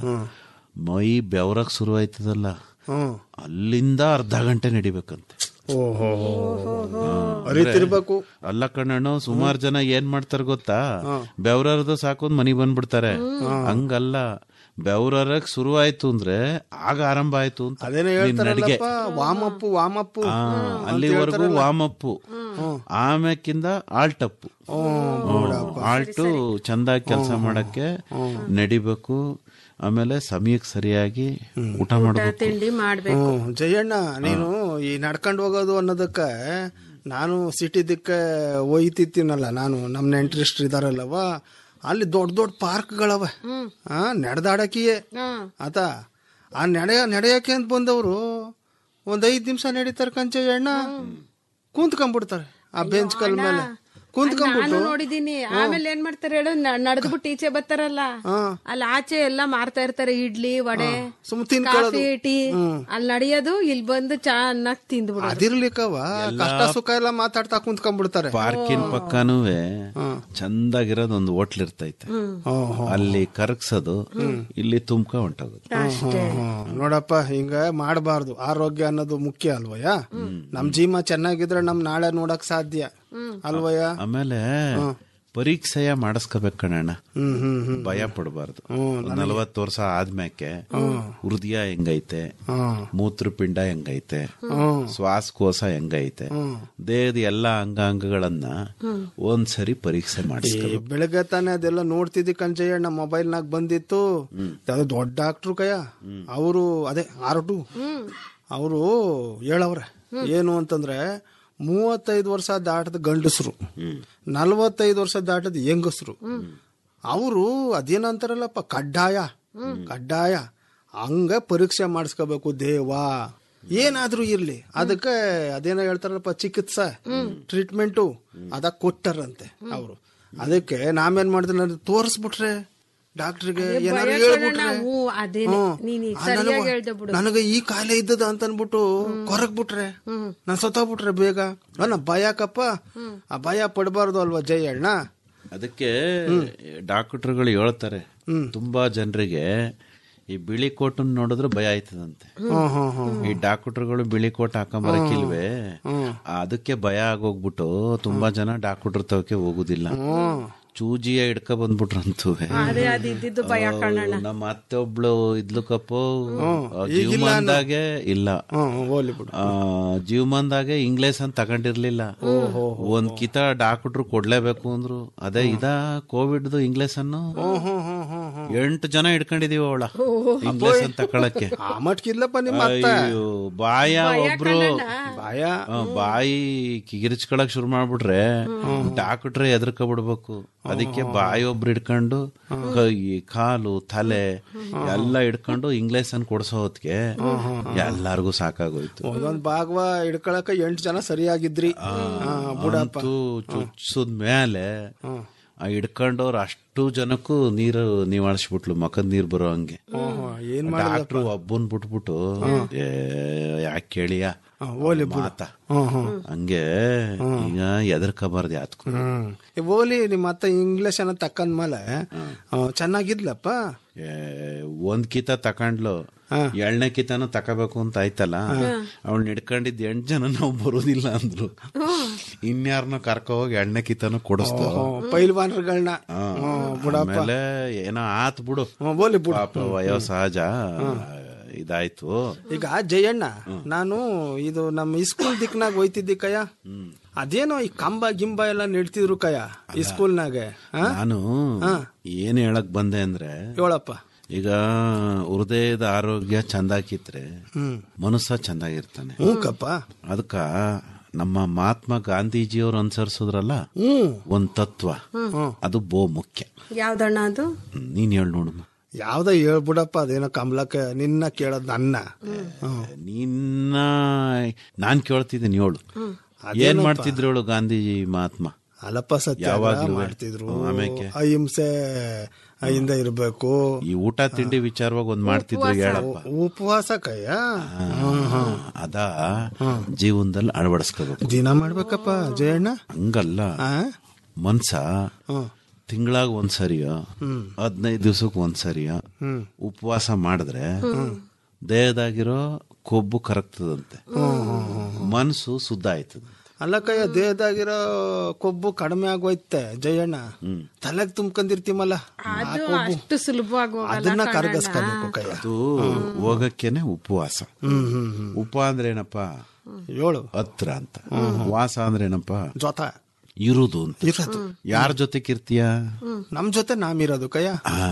ಮೈ ಬೆವರಕ್ ಶುರು ಆಯ್ತದಲ್ಲ ಅಲ್ಲಿಂದ ಅರ್ಧ ಗಂಟೆ ನಡಿಬೇಕಂತೆ ಓಹೋ ಅರಿತಿರ್ಬೇಕು ಅಲ್ಲ ಕಣ್ಣಣ್ಣು ಸುಮಾರು ಜನ ಏನ್ ಮಾಡ್ತಾರ ಗೊತ್ತಾ ಬೆವ್ರರ್ದು ಸಾಕೊಂಡ್ ಮನಿ ಬಂದ್ಬಿಡ್ತಾರೆ ಹಂಗಲ್ಲ ಬೆವ್ರರಕ್ ಶುರು ಆಯ್ತು ಅಂದ್ರೆ ಆಗ ಆರಂಭ ಆಯ್ತು ಅಂತ ಅದೇನೋ ನಿನ್ ನಡಿಗೆ ಹೇಳ್ತಾರಲ್ಲಪ್ಪ ವಾಮಪ್ಪು ವಾಮಪ್ಪು ಆ, ಅಲ್ಲಿವರೆಗೂ ವಾಮಪ್ಪು ಆಮ್ಯಾಕಿಂದ ಆಲ್ಟಪ್ಪು ಆಲ್ಟು ಚಂದಾಗಿ ಕೆಲಸ ಮಾಡಕ್ಕೆ ನಡಿಬೇಕು ಆಮೇಲೆ ಸಮಯಕ್ಕೆ ಸರಿಯಾಗಿ ಊಟ ಮಾಡ್ಬೇಕು ತಿಂಡಿ ಮಾಡ್ಬೇಕು ಹ್ಮ್ ಜಯಣ್ಣ ನೀನು ಈ ನಡ್ಕೊಂಡು ಹೋಗೋದು ಅನ್ನೋದಕ್ಕ ನಾನು ಸಿಟಿ ದಿಕ್ಕ ಒಯ್ತಿತ್ತೀನಲ್ಲ ನಾನು ನಮ್ಮ ನೆಂಟ್ರಿಸ್ಟ್ರು ಇದಾರಲ್ಲವ ಅಲ್ಲಿ ದೊಡ್ಡ ದೊಡ್ಡ ಪಾರ್ಕ್ಗಳವ ಆ ನಡೆದಾಡಕಿಯೇ ಆತ ಆ ನಡೆಯ ನಡೆಯಕ್ಕೆ ಅಂತ ಬಂದವರು ಒಂದ್ ಐದ್ ನಿಮಿಷ ನಡೀತಾರ ಕಂಚಯ್ಯಣ್ಣ ಕುಂತ್ಕೊಂಡ್ಬಿಡ್ತಾರೆ ಆ ಬೆಂಚ್ ಕಲ್ ಮೇಲೆ ನಾನು ಕುಂತ್ಕೊಂಡ್ಬಿಟ್ಟು ನೋಡಿದೀನಿ ಆಮೇಲೆ ಏನ್ ಮಾಡ್ತಾರೆ ಹೇಳು ನಡೆದ್ಬಿಟ್ಟು ಈಚೆ ಬರ್ತಾರಲ್ಲ ಅಲ್ಲಿ ಆಚೆ ಎಲ್ಲ ಮಾರ್ತಾ ಇರ್ತಾರೆ ಇಡ್ಲಿ ವಡೆ ಸುಮ್ ತಿನ್ಕೊಳ್ಳೋದು ಕಾಫಿ ಟೀ ಅಲ್ಲಿ ನಡೆಯೋದು ಇಲ್ಲಿ ಬಂದು ಚೆನ್ನಾಗಿ ತಿಂದ್ಬಿಡು ಅದಿರ್ಲಿಕ್ಕವ ಕಷ್ಟ ಸುಖ ಎಲ್ಲ ಮಾತಾಡ್ತಾ ಕುಂತ್ಕೊಂಡ್ಬಿಡ್ತಾರೆ ಪಾರ್ಕಿನ ಪಕ್ಕನೂ ಚಂದಾಗಿರೋದು ಒಂದು ಹೋಟ್ಲ್ ಇರ್ತೈತೆ ಅಲ್ಲಿ ಕರಗ್ಸೋದು ಇಲ್ಲಿ ತುಮ್ಕ ಹೊಂಟೋಗೋದು ಹ್ಮ್. ನೋಡಪ್ಪ ಹಿಂಗ ಮಾಡಬಾರ್ದು ಆರೋಗ್ಯ ಅನ್ನೋದು ಮುಖ್ಯ ಅಲ್ವಯ್ಯ ನಮ್ ಜೀವ ಚೆನ್ನಾಗಿದ್ರೆ ನಮ್ ನಾಳೆ ನೋಡಕ್ ಸಾಧ್ಯ ಅಲ್ವಯ್ಯ ಆಮೇಲೆ ಪರೀಕ್ಷೆಯ ಮಾಡಿಸ್ಕೋಬೇಕು ಕಣಣ್ಣ ಹ್ಮ್ ಹ್ಮ್ ಹ್ಮ್ ಭಯ ಪಡಬಾರ್ದು ನಲವತ್ತು ವರ್ಷ ಆದ್ಮ್ಯಾಕೆ ಹೃದಯ ಹೆಂಗೈತೆ ಮೂತ್ರಪಿಂಡ ಹೆಂಗೈತೆ ಶ್ವಾಸಕೋಶ ಹೆಂಗೈತೆ ದೇಹದ ಎಲ್ಲಾ ಅಂಗಾಂಗಗಳನ್ನ ಒಂದ್ಸರಿ ಪರೀಕ್ಷೆ ಈ ಮಾಡಿಸ್ಕೋಬೇಕು ಬೆಳಗ್ಗೆ ತಾನೇ ಅದೆಲ್ಲ ನೋಡ್ತಿದ್ದಿ ಕಂಚಯ್ಯಣ್ಣ ಮೊಬೈಲ್ ನಾಗ ಬಂದಿತ್ತು ಯಾವ್ದೋ ದೊಡ್ಡ ಡಾಕ್ಟ್ರು ಕಯ್ಯ ಅವರು ಅದೇ ಆರ್ ಟು ಅವರು ಹೇಳವ್ರೆ ಏನು ಅಂತಂದ್ರೆ ಮೂವತ್ತೈದು ವರ್ಷ ದಾಟದ ಗಂಡಸರು ನಲ್ವತ್ತೈದು ವರ್ಷ ದಾಟದ ಹೆಂಗಸರು ಅವರು ಅದೇನಂತಾರಲ್ಲಪ್ಪ ಕಡ್ಡಾಯ ಕಡ್ಡಾಯ ಹಂಗ ಪರೀಕ್ಷೆ ಮಾಡಿಸ್ಕೋಬೇಕು ದೇವ ಏನಾದ್ರೂ ಇರ್ಲಿ ಅದಕ್ಕೆ ಅದೇನೋ ಹೇಳ್ತಾರಲ್ಲಪ್ಪ ಚಿಕಿತ್ಸೆ ಟ್ರೀಟ್ಮೆಂಟು ಅದ ಕೊಟ್ಟಾರಂತೆ ಅವರು ಅದಕ್ಕೆ ನಾವೇನ್ ಮಾಡಿದ್ರೆ ತೋರಿಸ್ಬಿಟ್ರೆ ಡಾಕ್ಟ್ರಿಗೆ ಏನಾದ್ರು ಹೇಳ್ಬಿಟ್ರೆ ಹ್ಞೂ ಅದೇನೆ ಹ್ಮ್. ನೀನ್ ಆ, ಸರಿಯಾಗಿ ನನಗೆ- ಹೇಳ್ದೆ ಬಿಡು ನನಗೆ ಈ ಕಾಯಿಲೆ ಇದ್ದದ ಅಂತ ಅನ್ಬಿಟ್ಟು ಕೊರಗ್ ಬಿಟ್ರೆ ನಾನ್ ಸತ್ತೋಗ್ಬಿಟ್ರೆ ಬೇಗ ಅಣ್ಣ ಭಯಕಪ್ಪ ಆ ಭಯ ಪಡಬಾರ್ದು ಅಲ್ವಾ ಜಯಣ್ಣ ಅದಕ್ಕೆ ಡಾಕ್ಟರ್ಗಳು ಹೇಳ್ತಾರೆ ತುಂಬಾ ಜನರಿಗೆ ಈ ಬಿಳಿ ಕೋಟ್ ನೋಡಿದ್ರೆ ಭಯ ಆಯ್ತದಂತೆ ಈ ಡಾಕ್ಟರ್ಗಳು ಬಿಳಿ ಕೋಟ್ ಹಾಕೊಂಬರಕಿಲ್ವೇ ಅದಕ್ಕೆ ಭಯ ಆಗೋಗ್ಬಿಟ್ಟು ತುಂಬಾ ಜನ ಡಾಕ್ಟರ್ ತವಕ್ಕೆ ಹೋಗುದಿಲ್ಲ ಚೂಜಿಯ ಹಿಡ್ಕ ಬಂದ್ಬಿಟ್ರಂತೂ ಅದೇ ಅದು ಇದ್ದಿದ್ದು ಭಯ ಕಣ್ಣಣ್ಣ ನಮ್ಮ ಅತ್ತೆ ಒಬ್ಳು ಇದ್ಲುಕಪ್ಪ ಜೀವಮಾನದಾಗೆ ಇಲ್ಲ ಹ್ಮ್ ಹೋಗ್ಲಿ ಬಿಡು ಆ, ಜೀವಮಾನದಾಗೆ ಇಂಗ್ಲಿಷ್ ಅಂತ ತಗೊಂಡಿರ್ಲಿಲ್ಲ ಒಂದ್ ಕಿತ ಡಾಕ್ಟ್ರು ಕೊಡ್ಲೇಬೇಕು ಅಂದ್ರು ಅದೇ ಇದ ಕೋವಿಡ್ ಇಂಗ್ಲಿಷ್ ಅನ್ನು ಎಂಟು ಜನ ಹಿಡ್ಕೊಂಡಿದೀವಿ ಅವಳ ಇಂಗ್ಲಿಷ್ ಅಂತ ತಕೊಳಕ್ಕೆ ಆ ಮಟ್ಕಿಲ್ಲಪ್ಪ ನಿಮ್ಮ ಅತ್ತ ಅಯ್ಯೋ ಬಾಯ ಒಬ್ರು ಭಯ ಆ, ಬಾಯಿ ಕಿಗಿರ್ಚ್ಕೊಳಕ್ ಶುರು ಮಾಡ್ಬಿಟ್ರೆ ಡಾಕ್ಟ್ರೆ ಎದ್ರಕ ಬಿಡ್ಬೇಕು ಅದಕ್ಕೆ ಬಾಯಿ ಒಬ್ರು ಹಿಡ್ಕೊಂಡು ಕೈ ಕಾಲು ತಲೆ ಎಲ್ಲ ಹಿಡ್ಕೊಂಡು ಇಂಗ್ಲಿಷ್ ಅನ್ ಕೊಡ್ಸೋ ಹೊತ್ಗೆ ಎಲ್ಲಾರ್ಗು ಸಾಕಾಗೋಯ್ತು ಒಂದೊಂದ್ ಭಾಗವ ಹಿಡ್ಕೊಳಕ ಎಂಟು ಜನ ಸರಿಯಾಗಿದ್ರಿ ಆ, ಬುಡಪ್ಪ ಅಂತೂ ಚುಚ್ಸದ್ ಮೇಲೆ ಆ ಹಿಡ್ಕೊಂಡವ್ರು ಅಷ್ಟು ಜನಕ್ಕೂ ನೀರು ನಿವಾಳಿಸ್ಬಿಟ್ಲು ಮಕದ್ ನೀರ್ ಬರೋ ಹಂಗೆ ಏನ್ ಡಾಕ್ಟ್ರು ಒಬ್ಬನ್ ಬಿಟ್ಬಿಟ್ಟು ಏ, ಯಾಕೆ ಕೇಳಿಯ ಮಾತ ಹಂಗೆ ಈಗ ಎದರ್ಕಬಾರ್ದು ಯಾತ್ಕು ಹ್ಮ್ ಈ ಹೋಲಿ ನಿಮ್ಮ ಅತ್ತ ಇಂಗ್ಲಿಷ್ ಅನ್ನ ತಕ್ಕಂದ್ಮೇಲೆ ಆ, ಚೆನ್ನಾಗಿದ್ಲಪ್ಪ ಏ, ಒಂದ್ ಕಿತ ತಕೊಂಡ್ಲು ಎಳ್ನೇ ಕಿತನು ತಕೋಬೇಕು ಅಂತ ಆಯ್ತಲ್ಲ ಅವಳು ಹಿಡ್ಕೊಂಡಿದ್ ಎಂಟ್ ಜನ ನಾವು ಬರೋದಿಲ್ಲ ಅಂದ್ರು ಇನ್ಯಾರನ್ನ ಕರ್ಕೊ ಹೋಗಿ ಎಣ್ಣೆ ಕಿತ್ತನು ಕೊಡಿಸ್ತು ಪೈಲ್ವಾನರುಗಳನ್ನ ಬಿಡಪ್ಪ ಆಮೇಲೆ ಏನೋ ಆತ್ ಬಿಡು ಹ್ಮ್, ಬೋಲಿ ಬಿಡು ಪಾಪ ವಯೋ ಸಹಜ ಇದಾಯ್ತು ಈಗ ಜಯಣ್ಣ ನಾನು ಇದು ನಮ್ಮ ಇಸ್ಕೂಲ್ ದಿಕ್ನಾಗ ಹೋಯ್ತಿದ್ದಿ ಕಯ್ಯ ಅದೇನೋ ಈ ಕಂಬ ಗಿಂಬ ಎಲ್ಲ ನೆಡ್ತಿದ್ರು ಕಯ್ಯ ಈ ಸ್ಕೂಲ್ನಾಗೆ ಆ? ನಾನು ಏನ್ ಹೇಳಕ್ ಬಂದೆ ಅಂದ್ರೆ ಹೇಳಪ್ಪ ಈಗ ಹೃದಯದ ಆರೋಗ್ಯ ಚಂದಾಕಿದ್ರೆ ಮನಸ್ಸ ಚಂದಾಗಿರ್ತಾನೆ ಹ್ಞೂ ಕಪ್ಪ ಅದಕ್ಕ ನಮ್ಮ ಮಹಾತ್ಮ ಗಾಂಧೀಜಿಯವ್ರು ಅನುಸರಿಸಿದ್ರಲ್ಲ ಒಂದ್ ತತ್ವ ಅದು ಬೋ ಮುಖ್ಯ ಯಾವ್ದಣ್ಣ ಅದು ಹ್ಮ್, ನೀನ್ ಹೇಳಿ ನೋಡಮ್ಮ ಯಾವ್ದ ಹೇಳ್ಬಿಡಪ್ಪ ಅದೇನೋ ಕಮಲಕ್ಕೆ ನಿನ್ನ ಕೇಳೋದ್ ನನ್ನ ಹ್ಮ್. ನಿನ್ನ ನಾನ್ ಕೇಳ್ತಿದ್ದೀನಿ ಹೇಳು ಏನ್ ಮಾಡ್ತಿದ್ರು ಹೇಳು ಗಾಂಧೀಜಿ ಮಹಾತ್ಮ ಅಲ್ಲಪ್ಪ ಸತ್ಯಾಗ್ರಹ ಯಾವಾಗ್ಲೂ ಮಾಡ್ತಿದ್ರು ಆಮೇಲೆ ಅಹಿಂಸೆ ಇಂದ ಇರ್ಬೇಕು ಈ ಊಟ ತಿಂಡಿ ವಿಚಾರವಾಗಿ ಒಂದ್ ಮಾಡ್ತಿದ್ರು ಹೇಳಪ್ಪ ಉಪವಾಸ ಕಯ್ಯ ಅದ ಜೀವನದಲ್ಲಿ ಅಳವಡಿಸ್ಕೋಬೇಕು ದಿನ ಮಾಡ್ಬೇಕಪ್ಪ ಜಯಣ್ಣ ಹಂಗಲ್ಲ ಆ? ಮನ್ಸ ಹ್ಮ್. ತಿಂಗಳಾಗ ಒಂದ್ಸರಿಯೋ ಹದಿನೈದು ದಿವ್ಸಕ್ಕೆ ಒಂದ್ಸರಿಯೋ ಹ್ಮ್. ಉಪವಾಸ ಮಾಡಿದ್ರೆ ದೇಹದಾಗಿರೋ ಕೊಬ್ಬು ಕರಗ್ತದಂತೆ ಮನ್ಸು ಶುದ್ಧ ಆಯ್ತದ ಅಲ್ಲ ಕಯ್ಯ ದೇಹದಾಗಿರೋ ಕೊಬ್ಬು ಕಡಿಮೆ ಆಗೋಯ್ತೆ ಜಯಣ್ಣ ತಲೆಗ್ ತುಂಬ್ಕೊಂಡಿರ್ತೀಮಲ್ಲ ಆ ಅದು ಕೊಬ್ಬು ಅಷ್ಟು ಸುಲಭವಾಗಿ ಹೋಗಲ್ಲ ಅದನ್ನ ಕಣಣ್ಣ. ಕರಗಿಸ್ಕೋಬೇಕು ಕಯ್ಯ ಅದು ಹೋಗಕ್ಕೇನೆ ಉಪವಾಸ ಹ್ಮ್ ಹ್ಮ್ ಹ್ಮ್ ಉಪ ಅಂದ್ರೆ ಏನಪ್ಪ ಹೇಳು ಹತ್ರ ಅಂತ ವಾಸ ಅಂದ್ರೆ ಏನಪ್ಪ ಜೊತ ಇರುದು ಅಂತ ಇರೋದು ಯಾರ ಜೊತೆಗಿರ್ತೀಯ ನಮ್ ಜೊತೆ ನಾಮಿರೋದು ಕಯ್ಯ ಆ.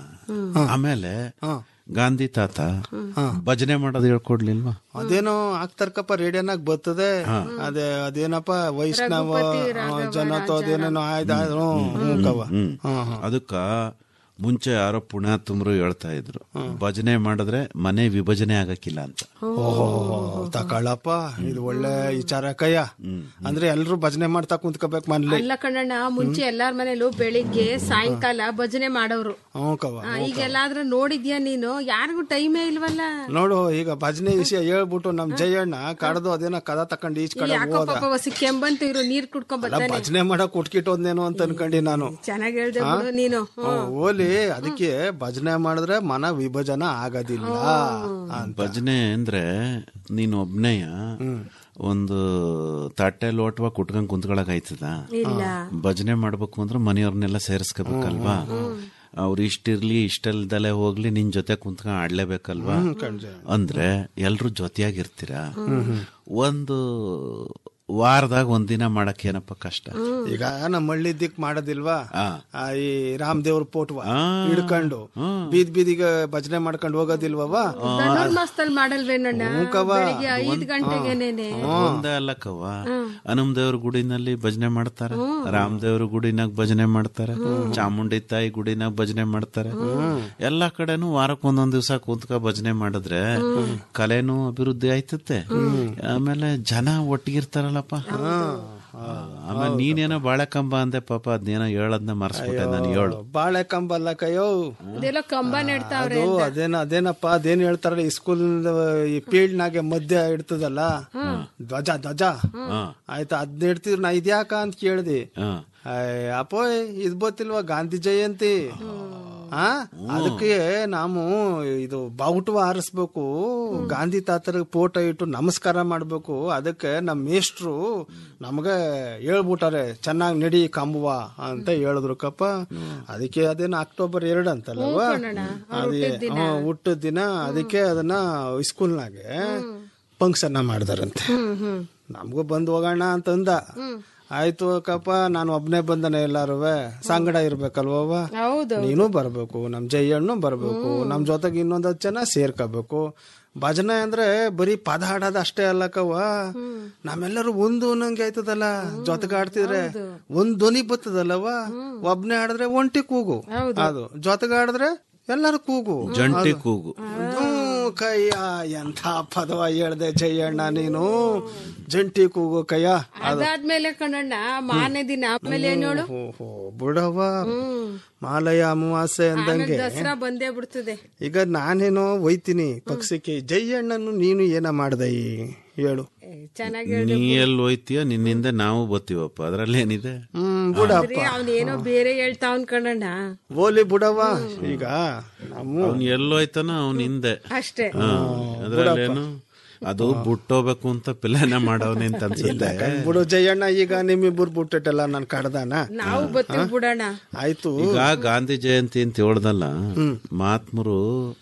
ಆಮೇಲೆ ಹಾ. ಗಾಂಧಿ ತಾತ ಭಜನೆ ಮಾಡೋದು ಹೇಳ್ಕೊಡ್ಲಿಲ್ವಾ ಅದೇನೋ ಆಗ್ತಾರಕಪ್ಪ ರೇಡಿಯೋನಾಗ ಬರ್ತದೆ ಅದೇ ಅದೇನಪ್ಪ ವೈಷ್ಣವ ಜನತ ಅದೇನೇನೋ ಆಯ್ತು ಹ್ಞೂ ಕವ್ವ ಹ್ಮ್ ಹ್ಮ್ ಹ್ಮ್ ಅದಕ್ಕ ಮುಂಚೆ ಯಾರೋ ಪುಣ್ಯಾತುಮರು ಹೇಳ್ತಾ ಇದ್ರು ಭಜನೆ ಮಾಡಿದ್ರೆ ಮನೆ ವಿಭಜನೆ ಆಗಕ್ಕಿಲ್ಲ ಅಂತ ಓಹೋ ತಕೊಳ್ಳಪ್ಪ ಇದು ಒಳ್ಳೆ ವಿಚಾರ ಕಯ್ಯ ಅಂದ್ರೆ ಎಲ್ರು ಭಜನೆ ಮಾಡ್ತಾ ಕುಂತ್ಕೋಬೇಕು ಮನ್ಲಿ ಅಲ್ಲ ಕಣ್ಣಣ್ಣ ಮುಂಚೆ ಎಲ್ಲಾರ ಮನೇಲೂ ಬೆಳಿಗ್ಗೆ ಸಾಯಂಕಾಲ ಭಜನೆ ಮಾಡೋರು ಹ್ಞೂ ಕವ್ವ ಆ, ಈಗ ಎಲ್ಲಾದ್ರೂ ನೋಡಿದ್ಯಾ ನೀನು ಯಾರಿಗೂ ಟೈಮೇ ಇಲ್ವಲ್ಲ ನೋಡು ಈಗ ಭಜನೆ ವಿಷಯ ಹೇಳ್ಬಿಟ್ಟು ನಮ್ ಜಯಣ್ಣ ಕಡ್ದು ಅದೇನೋ ಕದ ತಕೊಂಡ್ ಈಚ್ ಕಡೆ ಯಾಕೋ ಹೋದ ಪಾಪ ಹೊಸಿ ಕೆಂಬಂತ ಇರು ನೀರ್ ಕುಡ್ಕೊಂಡ್ ಅಲ್ಲ ಬರ್ತಾನೆ ಭಜನೆ ಮಾಡಕ್ ಉಟ್ಕಿಟ್ಟೋದ್ನೇನೋ ಅಂತ ಅನ್ಕೊಂಡಿ ನಾನು ಚೆನ್ನಾಗಿ ಹೇಳ್ದೆ ಬಿಡು ನೀನು ಹ್ಮ್, ಓಲಿ ಅದಕ್ಕೆ ಭಜನೆ ಮಾಡಿದ್ರೆ ಮನ ವಿಭಜನ ಆಗೋದಿಲ್ಲ ಅಂತ ಭಜನೆ ಅಂದ್ರೆ ನೀನ್ ಒಬ್ನೇಯ ಒಂದು ತಟ್ಟೆ ಲೋಟವ ಕುಟ್ಕೊಂಡ್ ಕುಂತ್ಕೊಳಕ್ ಆಯ್ತದ ಇಲ್ಲ ಭಜನೆ ಮಾಡ್ಬೇಕು ಅಂದ್ರೆ ಮನೆಯವ್ರನ್ನೆಲ್ಲ ಸೇರಿಸ್ಕೋಬೇಕಲ್ವಾ ಅವ್ರು ಇಷ್ಟಿರ್ಲಿ ಇಷ್ಟಲ್ದಲೆ ಹೋಗ್ಲಿ ನಿನ್ ಜೊತೆ ಕುಂತ್ಕೊಂಡ್ ಆಡ್ಲೇಬೇಕಲ್ವಾ ಅಂದ್ರೆ ಎಲ್ರು ಜೊತೆಯಾಗಿರ್ತೀರ ಒಂದು ವಾರದಾಗ ಒಂದಿನ ಮಾಡಕ್ ಏನಪ್ಪ ಕಷ್ಟ ಈಗ ನಮ್ಮ ಹಳ್ಳಿ ದಿಕ್ ಮಾಡೋದಿಲ್ವಾ ಆ. ಆ, ಈ ರಾಮದೇವ್ರ ಪೋಟ್ವ ಆ. ಹಿಡ್ಕೊಂಡು ಬೀದ್ ಬೀದಿಗೆ ಭಜನೆ ಮಾಡ್ಕೊಂಡು ಹೋಗೋದಿಲ್ವವ ಧನುರ್ಮಾಸದಲ್ಲಿ ಮಾಡಲ್ವೇನಣ್ಣ ಬೆಳಿಗ್ಗೆ ಐದ್ ಗಂಟೆಗೆನೇನೆ ಒಂದೇ ಅಲ್ಲಕ್ಕವ್ವ ಹನುಮ ದೇವ್ರ ಗುಡಿನಲ್ಲಿ ಭಜನೆ ಮಾಡ್ತಾರೆ ರಾಮದೇವ್ರ ಗುಡಿನಾಗ ಭಜನೆ ಮಾಡ್ತಾರೆ ಚಾಮುಂಡಿ ತಾಯಿ ಗುಡಿನಾಗ ಭಜನೆ ಮಾಡ್ತಾರೆ ಎಲ್ಲಾ ಕಡೆನೂ ವಾರಕ್ಕೆ ಒಂದೊಂದ್ ದಿವ್ಸ ಕುಂತ್ಕ ಭಜನೆ ಮಾಡಿದ್ರೆ ಕಲೆನೂ ಅಭಿವೃದ್ಧಿ ಆಯ್ತತೆ ಆಮೇಲೆ ಜನ ಒಟ್ಟಿಗಿರ್ತಾರಲ್ಲಪ್ಪ ಆಮೇಲೆ ನೀನೇನೋ ಬಾಳೆಕಂಬ ಅಂದೆ ಪಾಪ ಅದ್ನೇನೋ ಹೇಳದ್ನ ಮರ್ಸ್ಬಿಟ್ಟೆ ನಾನು ಹೇಳು ಬಾಳೆ ಕಂಬಲ್ಲ ಕಯ್ಯೋ ಅದೆಲ್ಲ ಕಂಬ ನೆಡ್ತಾವ್ರೆ ಅದು ಅದೇನ ಅದೇನಪ್ಪ ಅದೇನ್ ಹೇಳ್ತಾರಲ್ಲ ಈ ಸ್ಕೂಲ್ ಈ ಫೀಲ್ಡ್ ನಾಗೆ ಮಧ್ಯ ಇಡ್ತದಲ್ಲ ಧ್ವಜ ಧ್ವಜ ಆಯ್ತಾ ಅದ್ ಇಡ್ತಿದ್ರು ನಾ ಇದ್ಯಾಕ ಅಂತ ಕೇಳ್ದಿ ಹಾ ಅಯ್ಯ, ಅಪ್ಪೋಯ್ ಇದ್ ಗೊತ್ತಿಲ್ವಾ ಗಾಂಧಿ ಜಯಂತಿ ಆ ಅದಕ್ಕೆ ನಾವು ಇದು ಬಾವುಟವ ಆರಿಸ್ಬೇಕು ಗಾಂಧಿ ತಾತರ ಫೋಟೋ ಇಟ್ಟು ನಮಸ್ಕಾರ ಮಾಡ್ಬೇಕು ಅದಕ್ಕೆ ನಮ್ಮ ಮೇಷ್ಟ್ರು ನಮ್ಗೆ ಹೇಳ್ಬಿಟ್ಟಾರೆ ಚೆನ್ನಾಗಿ ನಡಿ ಕಂಬುವ ಅಂತ ಹೇಳಿದ್ರು ಕಪ್ಪ ಅದಕ್ಕೆ ಅದೇನು ಅಕ್ಟೋಬರ್ ಎರಡು ಅಂತಲ್ಲವ ಅದೇ ಹ್ಮ್, ಹುಟ್ಟದ ದಿನ ಅದಕ್ಕೆ ಅದನ್ನ ಸ್ಕೂಲ್ನಾಗೆ ಫಂಕ್ಷನ್ ಮಾಡ್ದಾರಂತೆ ನಮಗೂ ಬಂದು ಹೋಗೋಣ ಅಂತಂದ ಆಯ್ತು ಕಪ್ಪ ನಾನು ಒಬ್ನೇ ಬಂದನೆ ಎಲ್ಲಾರು ಸಂಗಡ ಇರ್ಬೇಕಲ್ವವ ಹೌದು ನೀನು ಬರ್ಬೇಕು ನಮ್ ಜಯ್ಯಣ್ಣು ಬರ್ಬೇಕು ನಮ್ ಜೊತೆಗೆ ಇನ್ನೊಂದ್ ಹತ್ತು ಜನ ಸೇರ್ಕೋಬೇಕು ಭಜನೆ ಅಂದ್ರೆ ಬರೀ ಪದ ಹಾಡೋದು ಅಷ್ಟೇ ಅಲ್ಲಕವ್ವ ನಮ್ಮೆಲ್ಲರೂ ಒಂದು ಅನ್ನಂಗೆ ಆಯ್ತದಲ್ಲ ಜೊತೆಗೆ ಆಡ್ತಿದ್ರೆ ಒಂದ್ ಧ್ವನಿ ಬರ್ತದಲ್ಲವ ಒಬ್ನೇ ಆಡಿದ್ರೆ ಒಂಟಿ ಕೂಗು ಅದು ಜೊತೆಗೆ ಆಡಿದ್ರೆ ಎಲ್ಲಾರು ಕೂಗು ಜಂಟಿ ಕೂಗು ಹ್ಮ್, ಕಯ್ಯ ಎಂಥ ಪದವ ಹೇಳ್ದೆ ಜಯಣ್ಣ ನೀನು ಜಂಟಿ ಕೂಗು ಕಯ್ಯ ಅದಾದ್ಮೇಲೆ ಕಣಣ್ಣ ಮಾರನೇ ದಿನ ಆಮೇಲೆ ಏನ್ ಹೇಳು ಓಹೋ ಬಿಡವ ಮಾಲಯ ಅಮಾವಾಸ್ಯೆ ಅಂದಂಗೆ ದಸರಾ ಬಂದೇ ಬಿಡ್ತದೆ ಈಗ ನಾನೇನೋ ಒಯ್ತೀನಿ ಪಕ್ಷಕ್ಕೆ ಜಯಣ್ಣನು ನೀನು ಏನ ಮಾಡ್ದೈ ಹೇಳು ಚೆನ್ನಾಗಿ ನೀ ಎಲ್ಲಿ ಹೋಯ್ತೀಯ ನಿನ್ನಿಂದ ನಾವು ಬರ್ತೀವಪ್ಪ ಅದ್ರಲ್ಲಿ ಏನಿದೆ ಹ್ಮ್ ಬಿಡಪ್ಪ ಅವನೇನೋ ಬೇರೆ ಹೇಳ್ತಾವನ್ ಕಣಣ್ಣ ಓಲಿ ಬಿಡವ ಈಗ ನಮ್ಮ ಅವ್ನ್ ಎಲ್ಲೋಯ್ತಾನ ಅವ್ನ ಹಿಂದೆ ಅಷ್ಟೇ ಹಾ, ಅದ್ರಲ್ಲೇನು ಅದು ಬಿಟ್ಟೋಗ್ಬೇಕು ಅಂತ ಪ್ಲಾನ ಮಾಡವನೆ ಅಂತ ಅನ್ಸುತ್ತೆ ಬಿಡು ಜಯಣ್ಣ ಈಗ ನಿಮ್ಮಿಬ್ಬರು ಬಿಟ್ಟಿಟ್ಟಲ್ಲ ನಾನು ಕಡ್ದಾನ ನಾವು ಬತ್ತೀವಿ ಬಿಡೋಣ ಆಯ್ತು ಈಗ ಗಾಂಧಿ ಜಯಂತಿ ಅಂತ ಹೇಳ್ದಲ್ಲ ಮಹಾತ್ಮರು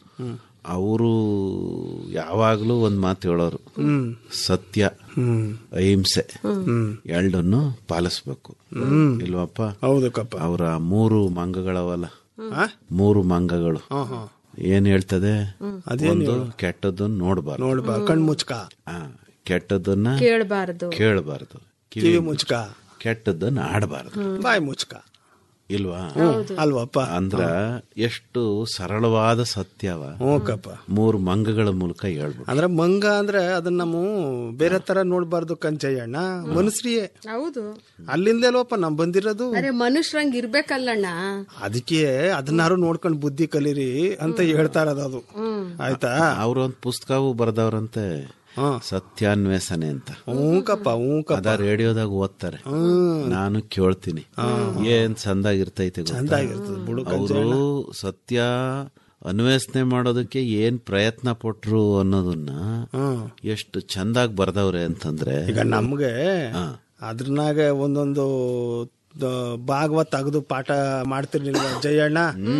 ಅವರು ಯಾವಾಗ್ಲೂ ಒಂದ್ ಮಾತು ಹೇಳೋರು ಸತ್ಯ ಅಹಿಂಸೆ ಎರಡನ್ನು ಪಾಲಿಸ್ಬೇಕು ಇಲ್ವಪ್ಪ ಹೌದಕ್ಕಪ್ಪ ಅವರ ಮೂರು ಮಂಗಗಳವಲ್ಲ ಆ? ಮೂರು ಮಂಗಗಳು ಹಾ, ಹಾ. ಏನ್ ಹೇಳ್ತದೆ ಅದೇನ್ ಒಂದು ಕೆಟ್ಟದನ್ನ ನೋಡ್ಬಾರ್ದು ನೋಡ್ಬಾ ಕಣ್ ಮುಚ್ಕ ಆ, ಕೆಟ್ಟದನ್ನ ಕೇಳಬಾರ್ದು ಕೇಳಬಾರ್ದು ಕಿವಿ ಮುಚ್ಕ ಕೆಟ್ಟದನ್ನ ಆಡಬಾರ್ದು ಬಾಯಿ ಮುಚ್ಕ ಇಲ್ವಾ ಅಲ್ವಪ್ಪ ಅಂದ್ರ ಎಷ್ಟು ಸರಳವಾದ ಸತ್ಯವ ಹ್ಞೂಕಪ್ಪ ಮೂರು ಮಂಗಗಳ ಮೂಲಕ ಹೇಳ್ಬಿಟ್ಟು ಅಂದ್ರೆ ಮಂಗ ಅಂದ್ರೆ ಅದನ್ನ ನಾವು ಬೇರೆ ತರ ನೋಡ್ಬಾರ್ದು ಕಂಚಯ್ಯಣ್ಣ ಮನುಷ್ರಿಯೇ ಹೌದು ಅಲ್ಲಿಂದಲೋಪ ನಮ್ ಬಂದಿರೋದು ಅರೆ ಮನುಷ್ಯರಂಗ್ ಇರ್ಬೇಕಲ್ಲಣ್ಣ ಅದಕ್ಕೆ ಅದನ್ನಾರು ನೋಡ್ಕೊಂಡು ಬುದ್ಧಿ ಕಲೀರಿ ಅಂತ ಹೇಳ್ತಾ ಇರೋದು ಅದು ಆಯ್ತಾ ಅವ್ರ ಒಂದ್ ಪುಸ್ತಕವು ಬರ್ದವ್ರಂತೆ ಸತ್ಯಾನ್ವೇಷಣೆ ಅಂತ ಹ್ಞೂಕಪ್ಪ ಹ್ಞೂಕಪ್ಪ ಅದ ರೇಡಿಯೋದಾಗ ಓದ್ತಾರೆ ನಾನು ಕೇಳ್ತೀನಿ ಏನ್ ಚಂದಾಗಿರ್ತೈತೆ ಚಂದಾಗಿರ್ತದೆ ಬಿಡು ಅವರು ಸತ್ಯ ಅನ್ವೇಷಣೆ ಮಾಡೋದಕ್ಕೆ ಏನ್ ಪ್ರಯತ್ನ ಪಟ್ರು ಅನ್ನೋದನ್ನ ಎಷ್ಟು ಚಂದಾಗಿ ಬರ್ದವ್ರೆ ಅಂತಂದ್ರೆ ಈಗ ನಮ್ಗೆ ಅದ್ರನಾಗ ಒಂದೊಂದು ದ- ಭಾಗವತ ತೆಗೆದು ಪಾಠ ಮಾಡ್ತಿರ್ಲಿಲ್ವ ಜಯಣ್ಣ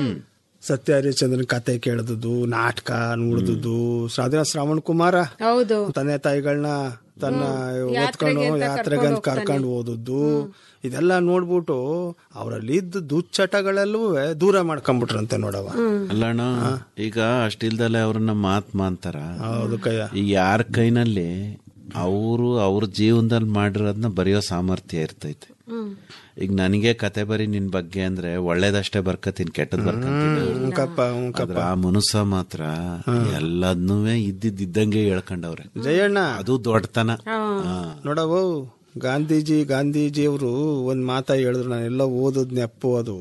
ಸತ್ಯ ಹರಿಶ್ಚಂದ್ರನ್ ಕತೆ ಕೇಳದದ್ದು ನಾಟಕ ನೋಡಿದ್ದು ಸಾಧನ ಶ್ರಾವಣ್ ಕುಮಾರ ಹೌದು ತಂದೆ ತಾಯಿಗಳನ್ನ ತನ್ನ ಓದ್ಕೊಂಡು ಯಾತ್ರೆಗೆ ಅಂತ ಕರ್ಕೊಂಡು ಓದದ್ದು ಇದೆಲ್ಲ ನೋಡ್ಬಿಟ್ಟು ಅವರಲ್ಲಿ ಇದ್ದ ದುಶ್ಚಟಗಳೆಲ್ಲವೂ ದೂರ ಮಾಡ್ಕೊಂಡ್ಬಿಟ್ರಂತೆ ನೋಡವ ಅಲ್ಲಣ್ಣ ಈಗ ಅಷ್ಟಿಲ್ದಲೆ ಅವ್ರನ್ನ ಮಹಾತ್ಮ ಅಂತಾರ ಹೌದು ಕಯ್ಯ ಈ ಯಾರ ಕೈನಲ್ಲಿ ಅವರು ಅವ್ರ ಜೀವನದಲ್ಲಿ ಮಾಡಿರೋದನ್ನ ಬರೆಯೋ ಸಾಮರ್ಥ್ಯ ಇರ್ತೈತೆ ಈಗ ನನಗೆ ಕತೆ ಬರಿ ನಿನ್ ಬಗ್ಗೆ ಅಂದ್ರೆ ಒಳ್ಳೇದಷ್ಟೇ ಬರ್ಕತೀನಿ ಕೆಟ್ಟದ್ ಬರ್ಕತೀನಿ ಹ್ಞೂಕಪ್ಪ ಹ್ಞೂಕಪ್ಪ ಆದ್ರ ಆ ಮನುಷ್ಯ ಮಾತ್ರ ಎಲ್ಲದನ್ನೂ ಇದ್ದಿದ್ದಂಗೆ ಹೇಳ್ಕೊಂಡವ್ರೆ ಜಯಣ್ಣ ಅದು ದೊಡ್ಡತನ ಹಾ. ನೋಡವು ಗಾಂಧೀಜಿ ಗಾಂಧೀಜಿಯವರು ಒಂದ್ ಮಾತ ಹೇಳಿದ್ರು ನಾನೆಲ್ಲ ಓದದ್ ನೆಪ್ಪು ಅದು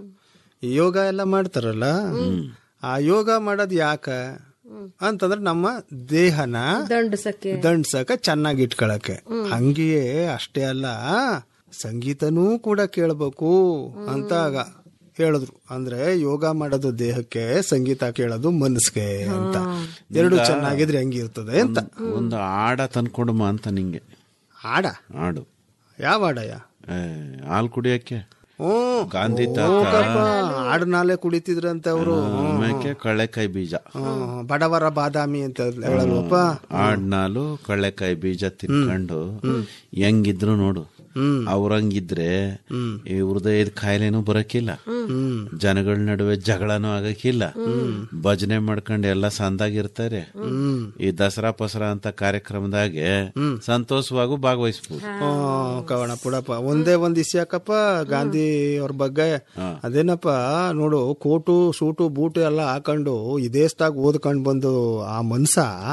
ಈ ಯೋಗ ಎಲ್ಲ ಮಾಡ್ತಾರಲ್ಲ ಆ ಯೋಗ ಮಾಡೋದ್ ಯಾಕ ಅಂತಂದ್ರೆ ನಮ್ಮ ದೇಹನ ದಂಡಸಕ್ಕೆ ದಂಡ್ಸಕ ಚೆನ್ನಾಗಿ ಇಟ್ಕೊಳಕ್ಕೆ ಹಂಗೆಯೇ ಅಷ್ಟೇ ಅಲ್ಲ ಸಂಗೀತನೂ ಕೂಡ ಕೇಳಬೇಕು ಅಂತ ಆಗ ಹೇಳಿದ್ರು ಅಂದ್ರೆ ಯೋಗ ಮಾಡೋದು ದೇಹಕ್ಕೆ ಸಂಗೀತ ಕೇಳೋದು ಮನಸ್ಸಿಗೆ ಅಂತ ಎರಡು ಚೆನ್ನಾಗಿದ್ರೆ ಹೆಂಗಿರ್ತದೆ ಅಂತ ಒಂದು ಆಡ ತಂದ್ಕೊಡಮ್ಮ ಅಂತ ನಿಂಗೆ ಆಡ ಆಡು ಯಾವ ಆಡಯ್ಯ ಏ, ಹಾಲ್ ಕುಡಿಯಕ್ಕೆ ಹ್ಮ್ ಗಾಂಧಿ ತಾತ ಆಡು ನಾಲೆ ಕುಡಿತಿದ್ರಂತೆ ಅವರು ಆಮೇಲೆ ಕಳ್ಳೆಕಾಯಿ ಬೀಜ ಬಡವರ ಬಾದಾಮಿ ಅಂತ ಹೇಳಲ್ವಪ್ಪ ಆಡ್ನಾಲು ಕಳ್ಳೆಕಾಯಿ ಬೀಜ ತಿನ್ಕೊಂಡು ಹೆಂಗಿದ್ರು ನೋಡು ಅವ್ರಂಗಿದ್ರೆ ಈ ಹೃದಯದ ಕಾಯಿಲೆನೂ ಬರಕಿಲ್ಲ ಜನಗಳ ನಡುವೆ ಜಗಳನೂ ಆಗಕ್ಕಿಲ್ಲ ಭಜನೆ ಮಾಡ್ಕೊಂಡು ಎಲ್ಲ ಸಂದಾಗಿರ್ತಾರೆ ಈ ದಸರಾ ಪಸರಾ ಅಂತ ಕಾರ್ಯಕ್ರಮದಾಗೆ ಸಂತೋಷವಾಗೂ ಭಾಗವಹಿಸ್ಬೋದು ಹ್ಮ್, ಕವಣ ಪುಡಪ್ಪ ಒಂದೇ ಒಂದ್ ಇಸ್ಯಾಕಪ್ಪ ಗಾಂಧಿ ಅವ್ರ ಬಗ್ಗೆ ಅದೇನಪ್ಪ ನೋಡು ಕೋಟು ಸೂಟು ಬೂಟು ಎಲ್ಲ ಹಾಕೊಂಡು ಈ ದೇಶದಾಗ ಓದ್ಕೊಂಡ್ ಬಂದು ಆ ಮನ್ಸ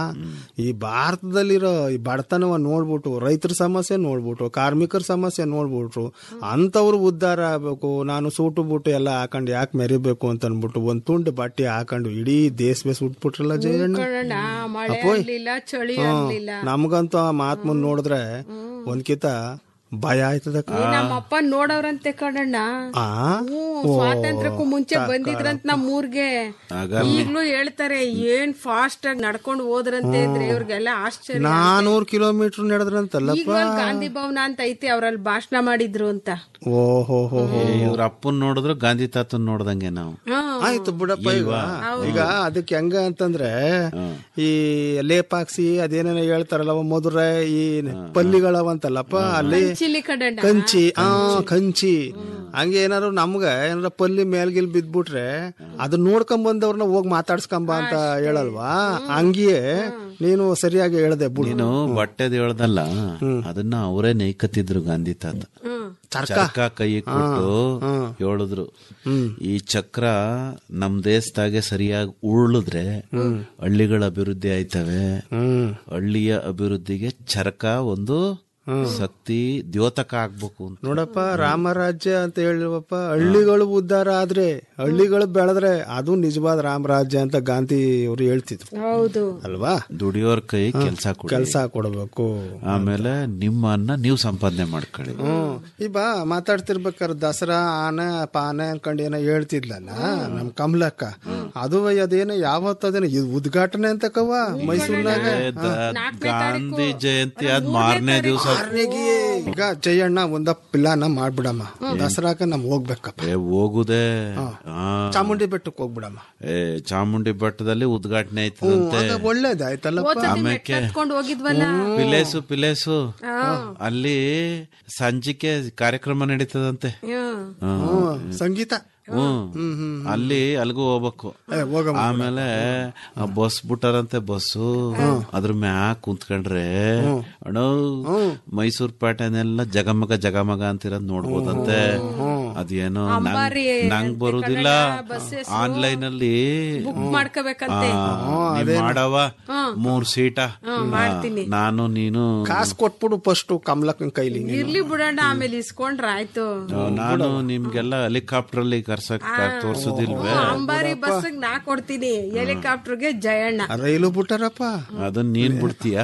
ಈ ಭಾರತದಲ್ಲಿರೋ ಈ ಬಡತನವ ನೋಡ್ಬಿಟ್ಟು ರೈತರ ಸಮಸ್ಯೆ ನೋಡ್ಬಿಟ್ಟು ಕಾರ್ಮಿಕರ ಸಮಸ್ಯೆ ನೋಡ್ಬಿಟ್ರು ಅಂತವ್ರು ಉದ್ಧಾರ ಆಗ್ಬೇಕು ನಾನು ಸೂಟು ಬೂಟು ಎಲ್ಲ ಹಾಕೊಂಡು ಯಾಕೆ ಮೆರಿಬೇಕು ಅಂತ ಅನ್ಬಿಟ್ಟು ಒಂದ್ ತುಂಡು ಬಟ್ಟೆ ಹಾಕೊಂಡು ಇಡೀ ದೇಶವೇ ಸುಟ್ಬಿಟ್ರಲ್ಲ ಜಯಣ್ಣ ಕಣಣ್ಣ ಮಳೆ ಅಪ್ಪೋಯ್. ಆಗ್ಲಿಲ್ಲ ಚಳಿ ಹ್ಮ್. ಆಗ್ಲಿಲ್ಲ ನಮ್ಗಂತೂ ಆ ಮಹಾತ್ಮನ್ ನೋಡಿದ್ರೆ ಒಂದ್ಕಿತ ಭಯ ಆಯ್ತದ ಈ ನಮ್ಮಪ್ಪ ನೋಡವ್ರಂತೆ ಕಣಣ್ಣ ಆ ಹ್ಮ್, ಸ್ವಾತಂತ್ರ್ಯಕ್ಕೂ ಮುಂಚೆ ಬಂದಿದ್ರಂತ ನಮ್ಮ ಊರ್ಗೆ ಈಗ್ಲೂ ಹೇಳ್ತಾರೆ ಏನ್ ಫಾಸ್ಟ್ ಆಗಿ ನಡ್ಕೊಂಡು ಹೋದ್ರಂತೆ ಇದ್ರೆ ಇವ್ರಿಗೆಲ್ಲ ಆಶ್ಚರ್ಯ ನಾನೂರ್ ಕಿಲೋಮೀಟರ್ ನಡೆದ್ರಂತಲ್ಲಪ್ಪ ಈಗ ಗಾಂಧಿ ಭವನ ಅಂತ ಐತಿ ಅವ್ರಲ್ಲಿ ಭಾಷಣ ಮಾಡಿದ್ರು ಅಂತ ಓಹೋ ಹೋ ಹೋ ಇವ್ರ ಅಪ್ಪನ್ ನೋಡಿದ್ರು ಗಾಂಧಿ ತಾತನ್ ನೋಡ್ದಂಗೆ ನಾವು ಆಯ್ತು ಬಿಡಪ್ಪ ಈಗ ಈಗ ಅದಕ್ಕೆ ಹೆಂಗ ಅಂತಂದ್ರೆ ಈ ಲೇಪ್ ಹಾಕ್ಸಿ ಅದೇನೇನೋ ಹೇಳ್ತಾರಲ್ಲ ಮಧುರೆ ಈ ಪಲ್ಲಿಗಳವಂತಲ್ಲಪ್ಪ ಅಲ್ಲಿ ಚಿಲ್ಲಿ ಕಡಣ್ಣ ಕಂಚಿ ಆ ಕಂಚಿ ಹಂಗೆ ಏನಾರು ನಮ್ಗ ಏನಾರ ಪಲ್ಲಿ ಮೇಲ್ಗಿಲ್ ಬಿದ್ಬಿಟ್ರೆ ಅದನ್ನ ನೋಡ್ಕೊಂಡ್ ಬಂದವ್ರನ್ನ ಹೋಗಿ ಮಾತಾಡ್ಸ್ಕೊಂಬ ಅಂತ ಹೇಳಲ್ವಾ ಹಂಗೆಯೇ ನೀನು ಸರಿಯಾಗಿ ಹೇಳ್ದೆ ಬಿಡು ನೀನು ಬಟ್ಟೆದ್ ಹೇಳ್ದಲ್ಲ ಅದನ್ನ ಅವರೇ ನೈಕತ್ತಿದ್ರು ಗಾಂಧಿ ತಾತ ಚರ್ಕ ಕೈ ಕೊಟ್ಟು ಹೇಳಿದ್ರು ಈ ಚಕ್ರ ನಮ್ ದೇಶದಾಗೆ ಸರಿಯಾಗಿ ಉರುಳಿದ್ರೆ ಹಳ್ಳಿಗಳ ಅಭಿವೃದ್ಧಿ ಆಯ್ತವೆ ಹಳ್ಳಿಯ ಅಭಿವೃದ್ಧಿಗೆ ಚರಕ ಒಂದು ಶಕ್ತಿ ದ್ಯೋತಕ ಆಗ್ಬೇಕು ಅಂತ ನೋಡಪ್ಪ ರಾಮರಾಜ್ಯ ಅಂತ ಹೇಳಿವಪ್ಪ ಹಳ್ಳಿಗಳು ಉದ್ಧಾರ ಆದ್ರೆ ಹಳ್ಳಿಗಳು ಬೆಳೆದ್ರೆ ಅದು ನಿಜವಾದ ರಾಮರಾಜ್ಯ ಅಂತ ಗಾಂಧಿ ಅವರು ಹೇಳ್ತಿದ್ರು ಹೌದು ಅಲ್ವಾ ದುಡಿಯೋರ್ ಕೈ ಕೆಲಸ ಕೊಡಿ ಕೆಲಸ ಕೊಡಬೇಕು ಆಮೇಲೆ ನಿಮ್ಮನ್ನ ನೀವು ಸಂಪಾದನೆ ಮಾಡ್ಕೊಳ್ಳಿ ಹ್ಮ್ ಈ ಬಾ ಮಾತಾಡ್ತಿರ್ಬೇಕಾದ್ರೆ ದಸರಾ ಆನೆ ಪಾನೆ ಅನ್ಕೊಂಡು ಏನೋ ಹೇಳ್ತಿದ್ಲಲ್ಲ ನಮ್ ಕಮಲಕ್ಕ ಅದು ಅದೇನೋ ಯಾವತ್ತು ಅದೇನೋ ಇದು ಉದ್ಘಾಟನೆ ಅಂತಕವ ಮೈಸೂರಿನಾಗ ಏ, ದ- ಗಾಂಧಿ ಜಯಂತಿ ಆದ್ ಮಾರನೇ ದಿವಸ ಮಾರ್ನೆಗೆ ಈಗ ಜಯಣ್ಣ ಒಂದ ಪಿಲ್ಲಾನ ಮಾಡ್ಬಿಡಮ್ಮ ದಸರಾಕ ನಮ್ ಹೋಗ್ಬೇಕಪ್ಪ ಏ ಹೋಗುದೇ ಆ, ಚಾಮುಂಡಿ ಬೆಟ್ಟಕ್ಕೆ ಹೋಗ್ಬಿಡಮ್ಮ ಏ ಚಾಮುಂಡಿ ಬೆಟ್ಟದಲ್ಲಿ ಉದ್ಘಾಟನೆ ಆಯ್ತದಂತೆ ಆಗ ಒಳ್ಳೇದಾಯ್ತಲ್ಲಪ್ಪ ಮೆಟ್ಲ್ ಹತ್ಕೊಂಡ್ ಹೋಗಿದ್ವಲ್ಲ ಪಿಲೇಸು ಪಿಲೇಸು ಅಲ್ಲಿ ಸಂಜಿಕೆ ಕಾರ್ಯಕ್ರಮ ನಡೀತದಂತೆ ಹ್ಮ್. ಹ್ಮ್, ಸಂಗೀತ ಹ್ಮ್ ಅಲ್ಲಿ ಅಲ್ಗೂ ಹೋಗ್ಬೇಕು ಏ, ಹೋಗಮ್ಮ. ಆಮೇಲೆ ಆ ಬಸ್ ಬಿಟ್ಟಾರಂತೆ ಬಸ್ಸು ಅದ್ರ ಮ್ಯಾಕ್ ಕುಂತ್ಕೊಂಡ್ರೆ ಅಣ್ಣ ಮೈಸೂರ್ ಪೇಟೆನೆಲ್ಲ ಜಗಮಗ ಜಗಮಗ ಅಂತಿರೋದ್ ನೋಡ್ಬೋದಂತೆ ಅದೇನೋ ನಂಗ್- ಅಂಬಾರಿ ನಂಗ್ ಬರುದಿಲ್ಲ ಆನ್ಲೈನ್ ಅಲ್ಲಿ ಬುಕ್ ಮಾಡ್ಕೋಬೇಕಂತೆ ನೀವ್ ಮಾಡವ ಮೂರ್ ಸೀಟ ಮಾಡ್ತೀನಿ. ನಾನು ನೀನು ಕಾಸು ಕೊಟ್ಬಿಡು ಫಸ್ಟ್ ಕಮಲಕ್ಕನ ಕೈಲಿ ನೀನು. ಇರ್ಲಿ ಬಿಡೋಣ ಆಮೇಲೆ ಇಸ್ಕೊಂಡ್ರ ಆಯ್ತು ನಾನು ನಿಮ್ಗೆಲ್ಲ ಹೆಲಿಕಾಪ್ಟರ್ ಅಲ್ಲಿ ಕರ್ಸಕ್ ತೋರ್ಸುದಿಲ್ವೇ ಅಂಬಾರಿ ಬಸ್ ನಾ ಕೊಡ್ತೀನಿ ಹೆಲಿಕಾಪ್ಟರ್ಗೆ ಜಯಣ್ಣ ರೈಲು ಬಿಟ್ಟಾರಪ್ಪ ಅದನ್ನ ನೀನ್ ಬಿಡ್ತೀಯ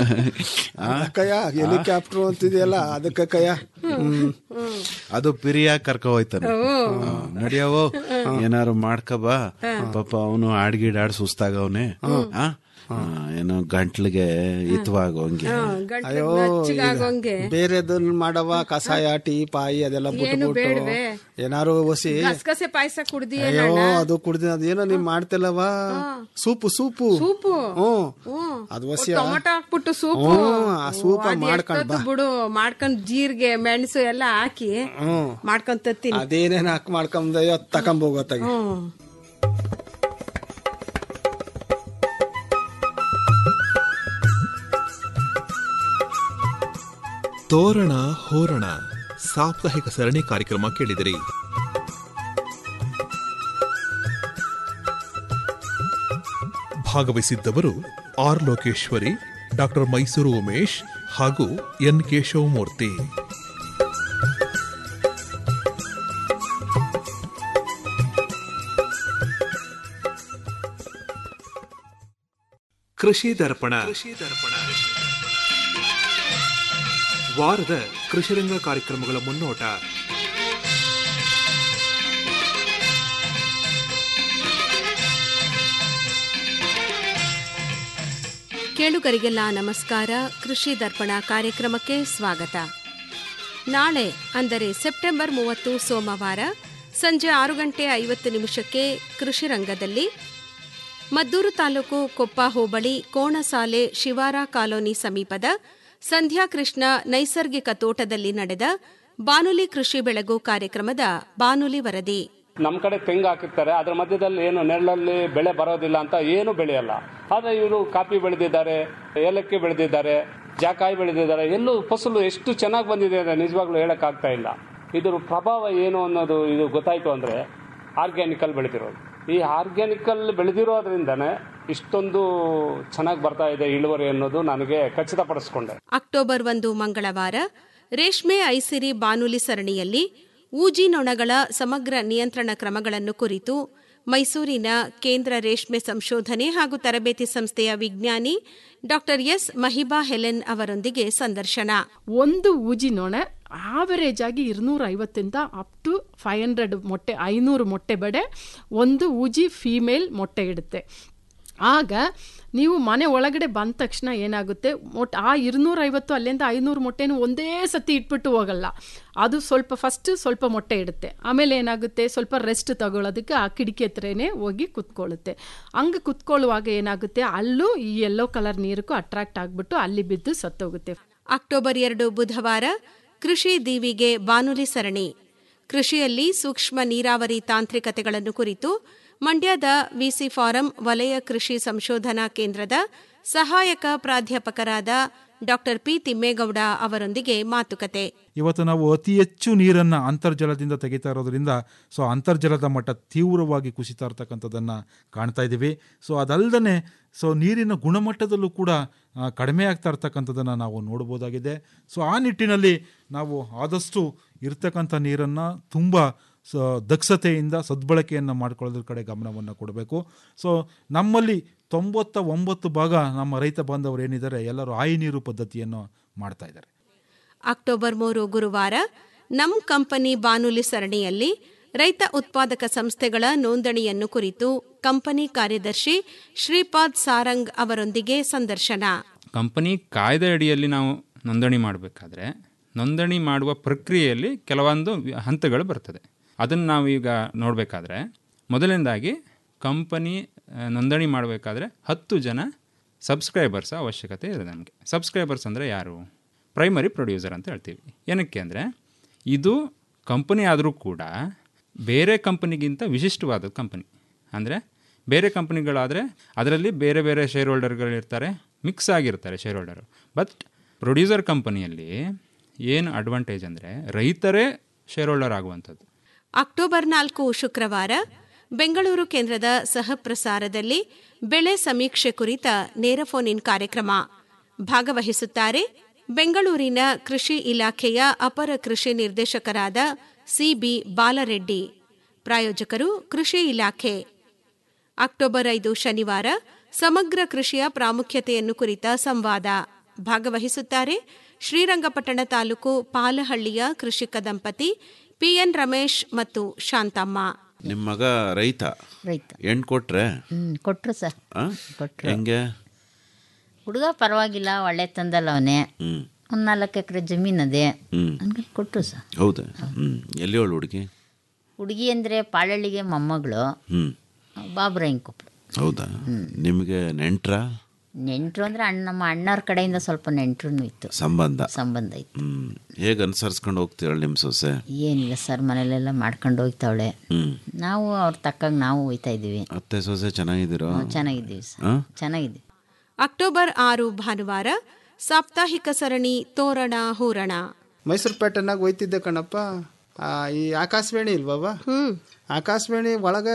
ಕಯ್ಯ ಹೆಲಿಕಾಪ್ಟರ್ ಅಂತಿದೆಯಲ್ಲ ಅದಕ್ಕ ಕಯ್ಯ ಹ್ಮ್ ಅದು ಪಿರಿಯಾಗಿ ಕರ್ಕ ಹೋಯ್ತಾನೆ ನಡಿಯವೋ ಏನಾರು ಮಾಡ್ಕಬಾ ಪಾಪ ಅವನು ಆಡ್ಗಿಡಾಡ್ ಸುಸ್ತಾಗವನೆ ಆ? ಆ, ಏನೋ ಗಂಟ್ಲಿಗೆ ಹಿತವಾಗೋಂಗೆ ಗಂಟ್ಲು ಅಯ್ಯೋ ಬೆಚ್ಚಗಾಗೋಂಗೆ ಬೇರೆದನ್ನ ಮಾಡವ ಕಷಾಯ ಟೀ ಪಾಯಿ ಅದೆಲ್ಲ ಬಿಟ್ಬಿಟ್ಟು ಬೇಡ್ವೆ? ಏನಾರು ಹೊಸಿ ಗಸಗಸೆ ಪಾಯಸ ಕುಡ್ದಿ ಅಯ್ಯೋ ಅದು ಕುಡ್ದಿ ಅದೇನೋ ನೀವ್ ಮಾಡ್ತಿಲ್ಲವ ಸೂಪು ಸೂಪು ಸೂಪು ಹ್ಮ್ ಹ್ಮ್. ಅದು ಹೊಸಿ ಟೊಮೊಟೊ ಹಾಕ್ಬಿಟ್ಟು ಸೂಪು ಹ್ಮ್, ಆ ಸೂಪ ಅದ್ ಮಾಡ್ಕೊಂಡ್ ಎಷ್ಟೊತ್ತು ಬಿಡು ಮಾಡ್ಕೊಂಡ್ ಜೀರಿಗೆ ಮೆಣಸು ಎಲ್ಲ ಹಾಕಿ ಹ್ಮ್ ಮಾಡ್ಕೊಂಡ್ ತತ್ತೀನಿ ಅದೇನೇನ್ ಹಾಕಿ ಮಾಡ್ಕೊಂಬ ತಕೊಂಬೋಗತ್ತಾಗ ಹ್ಮ್ ತೋರಣ ಹೋರಣ ಸಾಪ್ತಾಹಿಕ ಸರಣಿ ಕಾರ್ಯಕ್ರಮ ಕೇಳಿದಿರಿ ಭಾಗವಹಿಸಿದ್ದವರು ಆರ್ ಲೋಕೇಶ್ವರಿ ಡಾಕ್ಟರ್ ಮೈಸೂರು ಉಮೇಶ್ ಹಾಗೂ ಎನ್ ಕೇಶವಮೂರ್ತಿ ಕೃಷಿ ದರ್ಪಣ ವಾರದ ಕೃಷಿರಂಗ ಕಾರ್ಯಕ್ರಮಗಳ ಮುನ್ನೋಟ ಕೇಳುಗರಿಗೆಲ್ಲ ನಮಸ್ಕಾರ ಕೃಷಿ ದರ್ಪಣ ಕಾರ್ಯಕ್ರಮಕ್ಕೆ ಸ್ವಾಗತ ನಾಳೆ ಅಂದರೆ ಸೆಪ್ಟೆಂಬರ್ ಮೂವತ್ತು ಸೋಮವಾರ ಸಂಜೆ ಆರು ಗಂಟೆ ಐವತ್ತು ನಿಮಿಷಕ್ಕೆ ಕೃಷಿ ರಂಗದಲ್ಲಿ ಮದ್ದೂರು ತಾಲೂಕು ಕೊಪ್ಪ ಹೋಬಳಿ ಕೋಣಸಾಲೆ ಶಿವಾರ ಕಾಲೋನಿ ಸಮೀಪದ ಸಂಧ್ಯಾ ಕೃಷ್ಣ ನೈಸರ್ಗಿಕ ತೋಟದಲ್ಲಿ ನಡೆದ ಬಾನುಲಿ ಕೃಷಿ ಬೆಳಗು ಕಾರ್ಯಕ್ರಮದ ಬಾನುಲಿ ವರದಿ ನಮ್ಮ ಕಡೆ ತೆಂಗು ಹಾಕಿರ್ತಾರೆ ಅದ್ರ ಮಧ್ಯದಲ್ಲಿ ಏನು ನೆರಳಲ್ಲಿ ಬೆಳೆ ಬರೋದಿಲ್ಲ ಅಂತ ಏನು ಬೆಳೆಯಲ್ಲ ಆದರೆ ಇವರು ಕಾಫಿ ಬೆಳೆದಿದ್ದಾರೆ ಏಲಕ್ಕಿ ಬೆಳೆದಿದ್ದಾರೆ ಜಾಕಾಯಿ ಬೆಳೆದಿದ್ದಾರೆ ಎಲ್ಲೂ ಫಸಲು ಎಷ್ಟು ಚೆನ್ನಾಗಿ ಬಂದಿದೆ ಅಂದರೆ ನಿಜವಾಗ್ಲೂ ಹೇಳೋಕ್ಕಾಗ್ತಾ ಇಲ್ಲ ಇದ್ರ ಪ್ರಭಾವ ಏನು ಅನ್ನೋದು ಇದು ಗೊತ್ತಾಯ್ತು ಅಂದರೆ ಆರ್ಗ್ಯಾನಿಕಲ್ ಬೆಳೆದಿರೋದು ಈ ಆರ್ಗ್ಯಾನಿಕಲ್ ಬೆಳೆದಿರೋದ್ರಿಂದನೇ ಇಷ್ಟೊಂದು ಚೆನ್ನಾಗಿ ಬರ್ತಾ ಇದೆ ಇಳುವರಿ ಅನ್ನೋದು ನನಗೆ ಖಚಿತಪಡಿಸ್ಕೊಂಡೆ ಅಕ್ಟೋಬರ್ ಒಂದು ಮಂಗಳವಾರ ರೇಷ್ಮೆ ಐಸಿರಿ ಬಾನುಲಿ ಸರಣಿಯಲ್ಲಿ ಊಜಿ ನೊಣಗಳ ಸಮಗ್ರ ನಿಯಂತ್ರಣ ಕ್ರಮಗಳನ್ನು ಕುರಿತು ಮೈಸೂರಿನ ಕೇಂದ್ರ ರೇಷ್ಮೆ ಸಂಶೋಧನೆ ಹಾಗೂ ತರಬೇತಿ ಸಂಸ್ಥೆಯ ವಿಜ್ಞಾನಿ ಡಾಕ್ಟರ್ ಎಸ್ ಮಹಿಬಾ ಹೆಲೆನ್ ಅವರೊಂದಿಗೆ ಸಂದರ್ಶನ ಒಂದು ಊಜಿ ನೊಣ ಆವರೇಜ್ ಆಗಿ ഇരുന്നൂರ ಐವತ್ತಿಂದ ಅಪ್ ಟು ಫೈವ್ ಹಂಡ್ರೆಡ್ ಮೊಟ್ಟೆ ಐನೂರು ಮೊಟ್ಟೆ ಬಡೆ ಒಂದು ಊಜಿ ಫೀಮೇಲ್ ಮೊಟ್ಟೆ ಇಡುತ್ತೆ ಆಗ ನೀವು ಮನೆ ಒಳಗಡೆ ಬಂದ ತಕ್ಷಣ ಏನಾಗುತ್ತೆ ಮೊಟ್ಟೆ ಆ ഇരുന്നೂರೈವತ್ತು ಅಲ್ಲಿಂದ ಐನೂರು ಮೊಟ್ಟೆನೂ ಒಂದೇ ಸತಿ ಇಟ್ಬಿಟ್ಟು ಹೋಗಲ್ಲ ಅದು ಸ್ವಲ್ಪ ಫಸ್ಟ್ ಸ್ವಲ್ಪ ಮೊಟ್ಟೆ ಇಡುತ್ತೆ ಆಮೇಲೆ ಏನಾಗುತ್ತೆ ಸ್ವಲ್ಪ ರೆಸ್ಟ್ ತಗೊಳ್ಳೋದಕ್ಕೆ ಆ ಕಿಟಕಿ ಹತ್ರನೇ ಹೋಗಿ ಕುತ್ಕೊಳ್ಳುತ್ತೆ ಹಂಗೆ ಕುತ್ಕೊಳ್ಳುವಾಗ ಏನಾಗುತ್ತೆ ಅಲ್ಲೂ ಈ ಯೆಲ್ಲೋ ಕಲರ್ ನೀರಿಗೂ ಅಟ್ರಾಕ್ಟ್ ಆಗಿಬಿಟ್ಟು ಅಲ್ಲಿ ಬಿದ್ದು ಸತ್ತೋಗುತ್ತೆ ಅಕ್ಟೋಬರ್ ಎರಡು ಬುಧವಾರ ಕೃಷಿ ದೀವಿಗೆ ಬಾನುಲಿ ಸರಣಿ ಕೃಷಿಯಲ್ಲಿ ಸೂಕ್ಷ್ಮ ನೀರಾವರಿ ತಾಂತ್ರಿಕತೆಗಳನ್ನು ಕುರಿತು ಮಂಡ್ಯದ ವಿಸಿ ಫಾರಂ ವಲಯ ಕೃಷಿ ಸಂಶೋಧನಾ ಕೇಂದ್ರದ ಸಹಾಯಕ ಪ್ರಾಧ್ಯಾಪಕರಾದ ಡಾಕ್ಟರ್ ಪಿ ತಿಮ್ಮೇಗೌಡ ಅವರೊಂದಿಗೆ ಮಾತುಕತೆ ಇವತ್ತು ನಾವು ಅತಿ ಹೆಚ್ಚು ನೀರನ್ನು ಅಂತರ್ಜಲದಿಂದ ತೆಗಿತಾ ಇರೋದ್ರಿಂದ ಸೊ ಅಂತರ್ಜಲದ ಮಟ್ಟ ತೀವ್ರವಾಗಿ ಕುಸಿತಾ ಇರ್ತಕ್ಕಂಥದ್ದನ್ನು ಕಾಣ್ತಾ ಇದ್ದೀವಿ ಸೊ ಅದಲ್ಲದೆ ಸೊ ನೀರಿನ ಗುಣಮಟ್ಟದಲ್ಲೂ ಕೂಡ ಆ, ಕಡಿಮೆ ಆಗ್ತಾ ಇರ್ತಕ್ಕಂಥದ್ದನ್ನು ನಾವು ನೋಡ್ಬೋದಾಗಿದೆ ಸೊ ಆ ನಿಟ್ಟಿನಲ್ಲಿ ನಾವು ಆದಷ್ಟು ಇರ್ತಕ್ಕಂಥ ನೀರನ್ನು ತುಂಬ ಸ ದಕ್ಷತೆಯಿಂದ ಸದ್ಬಳಕೆಯನ್ನು ಮಾಡ್ಕೊಳ್ಳೋದ್ರ ಕಡೆ ಗಮನವನ್ನು ಕೊಡಬೇಕು ಸೊ ನಮ್ಮಲ್ಲಿ ತೊಂಬತ್ತ ಒಂಬತ್ತು ಭಾಗ ನಮ್ಮ ರೈತ ಬಾಂಧವರು ಏನಿದ್ದಾರೆ ಎಲ್ಲರೂ ಆಯಿ ನೀರು ಪದ್ಧತಿಯನ್ನು ಮಾಡ್ತಾ ಇದ್ದಾರೆ ಅಕ್ಟೋಬರ್ ಮೂರು ಗುರುವಾರ ನಮ್ ಕಂಪನಿ ಬಾನುಲಿ ಸರಣಿಯಲ್ಲಿ ರೈತ ಉತ್ಪಾದಕ ಸಂಸ್ಥೆಗಳ ನೋಂದಣಿಯನ್ನು ಕುರಿತು ಕಂಪನಿ ಕಾರ್ಯದರ್ಶಿ ಶ್ರೀಪಾದ್ ಸಾರಂಗ್ ಅವರೊಂದಿಗೆ ಸಂದರ್ಶನ ಕಂಪನಿ ಕಾಯ್ದೆ ಅಡಿಯಲ್ಲಿ ನಾವು ನೋಂದಣಿ ಮಾಡಬೇಕಾದ್ರೆ ನೋಂದಣಿ ಮಾಡುವ ಪ್ರಕ್ರಿಯೆಯಲ್ಲಿ ಕೆಲವೊಂದು ವಿ- ಹಂತಗಳು ಬರ್ತದೆ ಅದನ್ನು ನಾವು ಈಗ ನೋಡಬೇಕಾದ್ರೆ ಮೊದಲನೇದಾಗಿ ಕಂಪನಿ ಆ, ನೋಂದಣಿ ಮಾಡಬೇಕಾದ್ರೆ ಹತ್ತು ಜನ ಸಬ್ಸ್ಕ್ರೈಬರ್ಸ್ ಅವಶ್ಯಕತೆ ಇದೆ ನಮಗೆ ಸಬ್ಸ್ಕ್ರೈಬರ್ಸ್ ಅಂದರೆ ಯಾರು ಪ್ರೈಮರಿ ಪ್ರೊಡ್ಯೂಸರ್ ಅಂತ ಹೇಳ್ತೀವಿ ಏನಕ್ಕೆ ಅಂದರೆ ಇದು ಕಂಪನಿ ಆದರೂ ಕೂಡ ಬೇರೆ ಕಂಪನಿಗಿಂತ ವಿಶಿಷ್ಟವಾದ ಕಂಪನಿ ಅಂದರೆ ಬೇರೆ ಕಂಪನಿಗಳಾದರೆ ಅದರಲ್ಲಿ ಬೇರೆ ಬೇರೆ ಶೇರ್ ಹೋಲ್ಡರ್ಗಳಿರ್ತಾರೆ ಮಿಕ್ಸ್ ಆಗಿರ್ತಾರೆ ಶೇರ್ ಹೋಲ್ಡರು ಬಟ್ ಪ್ರೊಡ್ಯೂಸರ್ ಕಂಪನಿಯಲ್ಲಿ ಏನು ಅಡ್ವಾಂಟೇಜ್ ಅಂದರೆ ರೈತರೇ ಶೇರ್ ಹೋಲ್ಡರ್ ಆಗುವಂಥದ್ದು ಅಕ್ಟೋಬರ್ ನಾಲ್ಕು ಶುಕ್ರವಾರ ಬೆಂಗಳೂರು ಕೇಂದ್ರದ ಸಹಪ್ರಸಾರದಲ್ಲಿ ಬೆಳೆ ಸಮೀಕ್ಷೆ ಕುರಿತ ನೇರ ಫೋನ್ ಇನ್ ಕಾರ್ಯಕ್ರಮ ಭಾಗವಹಿಸುತ್ತಾರೆ ಬೆಂಗಳೂರಿನ ಕೃಷಿ ಇಲಾಖೆಯ ಅಪರ ಕೃಷಿ ನಿರ್ದೇಶಕರಾದ ಸಿಬಿ ಬಾಲರೆಡ್ಡಿ ಪ್ರಾಯೋಜಕರು ಕೃಷಿ ಇಲಾಖೆ ಅಕ್ಟೋಬರ್ ಐದು ಶನಿವಾರ ಸಮಗ್ರ ಕೃಷಿಯ ಪ್ರಾಮುಖ್ಯತೆಯನ್ನು ಕುರಿತ ಸಂವಾದ ಭಾಗವಹಿಸುತ್ತಾರೆ ಶ್ರೀರಂಗಪಟ್ಟಣ ತಾಲೂಕು ಪಾಲಹಳ್ಳಿಯ ಕೃಷಿಕ ದಂಪತಿ ಪಿಎನ್ ರಮೇಶ್ ಮತ್ತು ಶಾಂತಮ್ಮ ನಿಮ್ಮ ಮಗ ರೈತ ರೈತ ಹೆಣ್ಣು ಕೊಟ್ರೆ ಹ್ಮ್ ಕೊಟ್ರು ಸರ್ ಆ? ಕೊಟ್ರು. ಹೆಂಗೆ ಹುಡುಗ ಪರವಾಗಿಲ್ಲ ಒಳ್ಳೆ ತಂದಲ್ಲ ಅವನೇ ಹ್ಮ್ ಒಂದು ನಾಲ್ಕು ಎಕರೆ ಜಮೀನದೆ ಹ್ಮ್ ಹಂಗೆ ಕೊಟ್ರು ಸರ್ ಹೌದಾ ಹ್ಮ್ ಎಲ್ಲಿ ಅವಳು ಹುಡುಗಿ ಹುಡುಗಿ ಅಂದರೆ ಪಾಳಳ್ಳಿಗೆ ಮೊಮ್ಮಗಳು ಹ್ಮ್ ಬಾಬುರಾಯನ್ ಕೊಪ್ಪಳು ಹೌದಾ ನಿಮಗೆ ನೆಂಟ್ರ ನೆಂಟರು ಅಂದರೆ ಅಣ್ಣ ನಮ್ಮ ಅಣ್ಣವ್ರ ಕಡೆಯಿಂದ ಸ್ವಲ್ಪ ನೆಂಟ್ರು ಇತ್ತು ಸಂಬಂಧ ಸಂಬಂಧ ಇತ್ತು ಹ್ಮ್ ಹೇಗೆ ಅನುಸರಿಸ್ಕೊಂಡು ಹೋಗ್ತೀರಳ ನಿಮ್ಮ ಸೊಸೆ ಏನಿಲ್ಲ ಸರ್ ಮನೇಲೆಲ್ಲ ಮಾಡ್ಕೊಂಡು ಹೋಗ್ತಾವಳೆ ಹ್ಮ್ ನಾವು ಅವ್ರ ತಕ್ಕಂಗೆ ನಾವು ಹೋಯ್ತಾ ಇದ್ದೀವಿ ಅತ್ತೆ ಸೊಸೆ ಚೆನ್ನಾಗಿದ್ದೀರೋ ಹ್ಮ್, ಚೆನ್ನಾಗಿದ್ದೀವಿ ಸರ್ ಆ? ಚೆನ್ನಾಗಿದ್ದೀವಿ ಅಕ್ಟೋಬರ್ ಆರು ಭಾನುವಾರ ಸಾಪ್ತಾಹಿಕ ಸರಣಿ ತೋರಣ ಹೂರಣ ಮೈಸೂರು ಪೇಟೆನಾಗ ಹೋಯ್ತಿದ್ದೆ ಕಣಪ್ಪ ಆ, ಈ ಆಕಾಶವಾಣಿ ಇಲ್ವವ ಆಕಾಶವಾಣಿ ಒಳಗೆ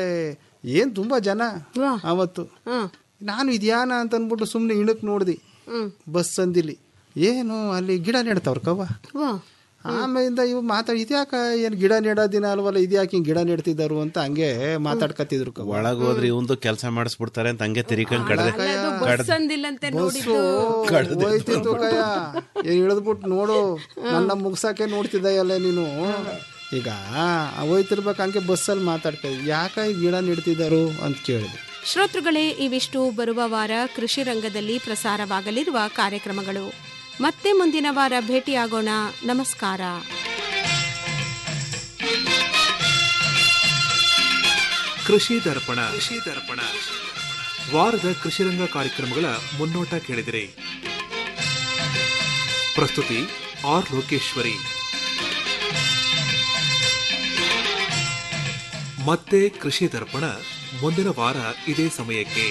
ಏನ್ ತುಂಬಾ ಜನ ಅವತ್ತು ನಾನು ಇದ್ಯಾನ ಅಂತ ಅಂದ್ಬಿಟ್ಟು ಸುಮ್ಮನೆ ಇಣಕ್ ನೋಡ್ದಿ ಬಸ್ ಸಂದಿಲಿ ಏನು ಅಲ್ಲಿ ಗಿಡ ನೆಡ್ತಾವ್ರ ಕವ್ವ ಆಮೇಲಿಂದ ಇವ್ ಮಾತಾಡಿ ಇದ್ಯಾಕ ಏನ್ ಗಿಡ ನೆಡೋ ದಿನ ಅಲ್ವಲ್ಲ ಇದ್ಯಾಕೆ ಹಿಂಗ್ ಗಿಡ ನೆಡ್ತಿದ್ದಾರು ಅಂತ ಹಂಗೆ ಮಾತಾಡ್ಕತಿದ್ರು ಕವ್ವ ಒಳಗೆ ಹೋದ್ರೆ ಇವಂದು ಕೆಲಸ ಮಾಡಿಸ್ಬಿಡ್ತಾರೆ ಅಂತ ಹಂಗೆ ತಿರ್ಕೊಂಡು ಕಡ್ದೆ ಕಡ್ದೆ ಸಂದಿಲ್ಲಂತೆ ಬಸ್ಸು ಹೋಯ್ತಿತ್ತು ಕಯ್ಯ ಏನ್ ಇಳಿದ್ಬಿಟ್ಟು ನೋಡು ನನ್ನ ಮುಗ್ಸಕ್ಕೆ ನೋಡ್ತಿದ್ದಲ್ಲ ನೀನು ಈಗ ಹೋಯ್ತಿರ್ಬೇಕು ಹಂಗೆ ಬಸ್ಸಲ್ಲಿ ಮಾತಾಡ್ತಾ ಯಾಕ ಈ ಗಿಡ ನೆಡ್ತಿದ್ದಾರು ಅಂತ ಕೇಳಿದೆ ಶ್ರೋತೃಗಳೇ ಇವಿಷ್ಟು ಬರುವ ವಾರ ಕೃಷಿ ರಂಗದಲ್ಲಿ ಪ್ರಸಾರವಾಗಲಿರುವ ಕಾರ್ಯಕ್ರಮಗಳು ಮತ್ತೆ ಮುಂದಿನ ವಾರ ಭೇಟಿಯಾಗೋಣ ನಮಸ್ಕಾರ ಕೃಷಿ ದರ್ಪಣ ಕೃಷಿ ದರ್ಪಣ ವಾರದ ಕೃಷಿರಂಗ ಕಾರ್ಯಕ್ರಮಗಳ ಮುನ್ನೋಟ ಕೇಳಿದಿರಿ ಪ್ರಸ್ತುತಿ ಆರ್ ಲೋಕೇಶ್ವರಿ ಮತ್ತೆ ಕೃಷಿ ದರ್ಪಣ ಮುಂದಿನ ವಾರ ಇದೇ ಸಮಯಕ್ಕೆ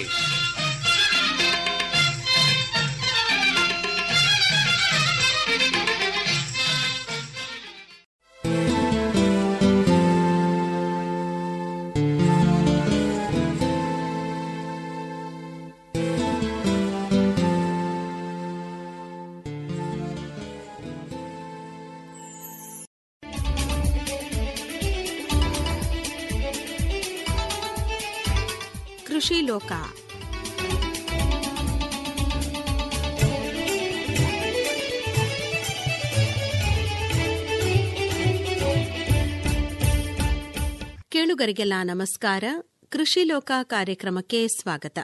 ಕೃಷಿ ಲೋಕ ಕೇಳುಗರಿಗೆಲ್ಲ ನಮಸ್ಕಾರ ಕೃಷಿ ಲೋಕ ಕಾರ್ಯಕ್ರಮಕ್ಕೆ ಸ್ವಾಗತ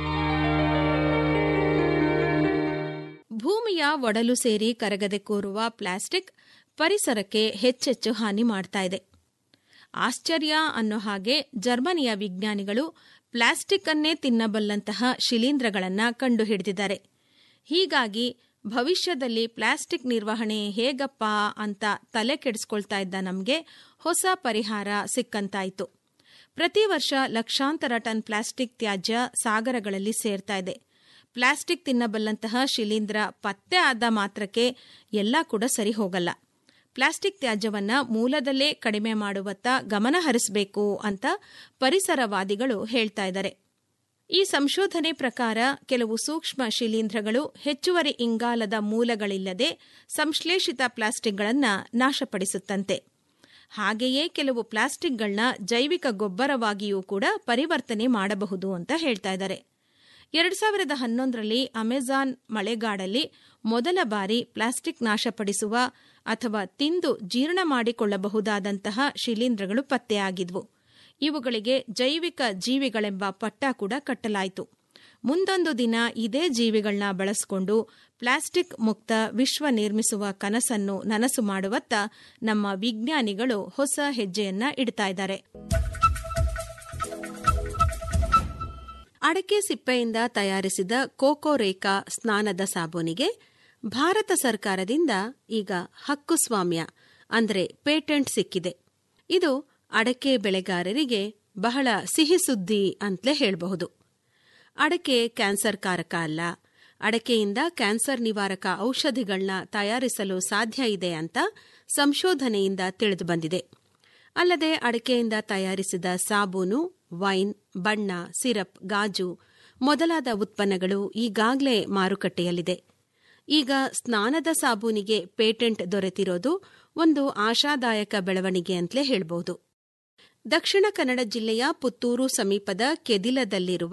ಭೂಮಿಯ ಒಡಲು ಸೇರಿ ಕರಗದೆ ಕೂರುವ ಪ್ಲಾಸ್ಟಿಕ್ ಪರಿಸರಕ್ಕೆ ಹೆಚ್ಚೆಚ್ಚು ಹಾನಿ ಮಾಡ್ತಾ ಇದೆ ಆಶ್ಚರ್ಯ ಅನ್ನೋ ಹಾಗೆ ಜರ್ಮನಿಯ ವಿಜ್ಞಾನಿಗಳು ಪ್ಲಾಸ್ಟಿಕ್ ಅನ್ನೇ ತಿನ್ನಬಲ್ಲಂತಹ ಶಿಲೀಂಧ್ರಗಳನ್ನು ಕಂಡುಹಿಡಿದಿದ್ದಾರೆ ಹೀಗಾಗಿ ಭವಿಷ್ಯದಲ್ಲಿ ಪ್ಲಾಸ್ಟಿಕ್ ನಿರ್ವಹಣೆ ಹೇಗಪ್ಪ ಅಂತ ತಲೆ ಕೆಡಿಸ್ಕೊಳ್ತಾ ಇದ್ದ ನಮಗೆ ಹೊಸ ಪರಿಹಾರ ಸಿಕ್ಕಂತಾಯಿತು ಪ್ರತಿ ವರ್ಷ ಲಕ್ಷಾಂತರ ಟನ್ ಪ್ಲಾಸ್ಟಿಕ್ ತ್ಯಾಜ್ಯ ಸಾಗರಗಳಲ್ಲಿ ಸೇರ್ತಾ ಇದೆ ಪ್ಲಾಸ್ಟಿಕ್ ತಿನ್ನಬಲ್ಲಂತಹ ಶಿಲೀಂಧ್ರ ಪತ್ತೆ ಆದ ಮಾತ್ರಕ್ಕೆ ಎಲ್ಲ ಕೂಡ ಸರಿ ಹೋಗಲ್ಲ ಪ್ಲಾಸ್ಟಿಕ್ ತ್ಯಾಜ್ಯವನ್ನ ಮೂಲದಲ್ಲೇ ಕಡಿಮೆ ಮಾಡುವತ್ತ ಗಮನ ಹರಿಸಬೇಕು ಅಂತ ಪರಿಸರವಾದಿಗಳು ಹೇಳ್ತಾ ಇದ್ದಾರೆ ಈ ಸಂಶೋಧನೆ ಪ್ರಕಾರ ಕೆಲವು ಸೂಕ್ಷ್ಮ ಶಿಲೀಂಧ್ರಗಳು ಹೆಚ್ಚುವರಿ ಇಂಗಾಲದ ಮೂಲಗಳಿಲ್ಲದೆ ಸಂಶ್ಲೇಷಿತ ಪ್ಲಾಸ್ಟಿಕ್ಗಳನ್ನು ನಾಶಪಡಿಸುತ್ತಂತೆ ಹಾಗೆಯೇ ಕೆಲವು ಪ್ಲಾಸ್ಟಿಕ್ಗಳನ್ನ ಜೈವಿಕ ಗೊಬ್ಬರವಾಗಿಯೂ ಕೂಡ ಪರಿವರ್ತನೆ ಮಾಡಬಹುದು ಅಂತ ಹೇಳ್ತಾ ಇದ್ದಾರೆ ಎರಡು ಸಾವಿರದ ಹನ್ನೊಂದರಲ್ಲಿ ಅಮೆಜಾನ್ ಮಳೆಗಾಡಲ್ಲಿ ಮೊದಲ ಬಾರಿ ಪ್ಲಾಸ್ಟಿಕ್ ನಾಶಪಡಿಸುವ ಅಥವಾ ತಿಂದು ಜೀರ್ಣ ಮಾಡಿಕೊಳ್ಳಬಹುದಾದಂತಹ ಶಿಲೀಂಧ್ರಗಳು ಪತ್ತೆಯಾಗಿದ್ವು ಇವುಗಳಿಗೆ ಜೈವಿಕ ಜೀವಿಗಳೆಂಬ ಪಟ್ಟ ಕೂಡ ಕಟ್ಟಲಾಯಿತು ಮುಂದೊಂದು ದಿನ ಇದೇ ಜೀವಿಗಳನ್ನ ಬಳಸಿಕೊಂಡು ಪ್ಲಾಸ್ಟಿಕ್ ಮುಕ್ತ ವಿಶ್ವ ನಿರ್ಮಿಸುವ ಕನಸನ್ನು ನನಸು ಮಾಡುವತ್ತ ನಮ್ಮ ವಿಜ್ಞಾನಿಗಳು ಹೊಸ ಹೆಜ್ಜೆಯನ್ನ ಇಡ್ತಾ ಇದ್ದಾರೆ ಅಡಕೆ ಸಿಪ್ಪೆಯಿಂದ ತಯಾರಿಸಿದ ಕೋಕೋ ರೇಖಾ ಸ್ನಾನದ ಸಾಬೂನಿಗೆ ಭಾರತ ಸರ್ಕಾರದಿಂದ ಈಗ ಹಕ್ಕುಸ್ವಾಮ್ಯ ಅಂದರೆ ಪೇಟೆಂಟ್ ಸಿಕ್ಕಿದೆ ಇದು ಅಡಕೆ ಬೆಳೆಗಾರರಿಗೆ ಬಹಳ ಸಿಹಿ ಸುದ್ದಿ ಅಂತಲೇ ಹೇಳಬಹುದು ಅಡಕೆ ಕ್ಯಾನ್ಸರ್ ಕಾರಕ ಅಲ್ಲ ಅಡಕೆಯಿಂದ ಕ್ಯಾನ್ಸರ್ ನಿವಾರಕ ಔಷಧಿಗಳನ್ನ ತಯಾರಿಸಲು ಸಾಧ್ಯ ಇದೆ ಅಂತ ಸಂಶೋಧನೆಯಿಂದ ತಿಳಿದು ಬಂದಿದೆ ಅಲ್ಲದೆ ಅಡಕೆಯಿಂದ ತಯಾರಿಸಿದ ಸಾಬೂನು ವೈನ್ ಬಣ್ಣ ಸಿರಪ್ ಗಾಜು ಮೊದಲಾದ ಉತ್ಪನ್ನಗಳು ಈಗಾಗಲೇ ಮಾರುಕಟ್ಟೆಯಲ್ಲಿದೆ ಈಗ ಸ್ನಾನದ ಸಾಬೂನಿಗೆ ಪೇಟೆಂಟ್ ದೊರೆತಿರೋದು ಒಂದು ಆಶಾದಾಯಕ ಬೆಳವಣಿಗೆ ಅಂತಲೇ ಹೇಳ್ಬೋದು ದಕ್ಷಿಣ ಕನ್ನಡ ಜಿಲ್ಲೆಯ ಪುತ್ತೂರು ಸಮೀಪದ ಕೆದಿಲದಲ್ಲಿರುವ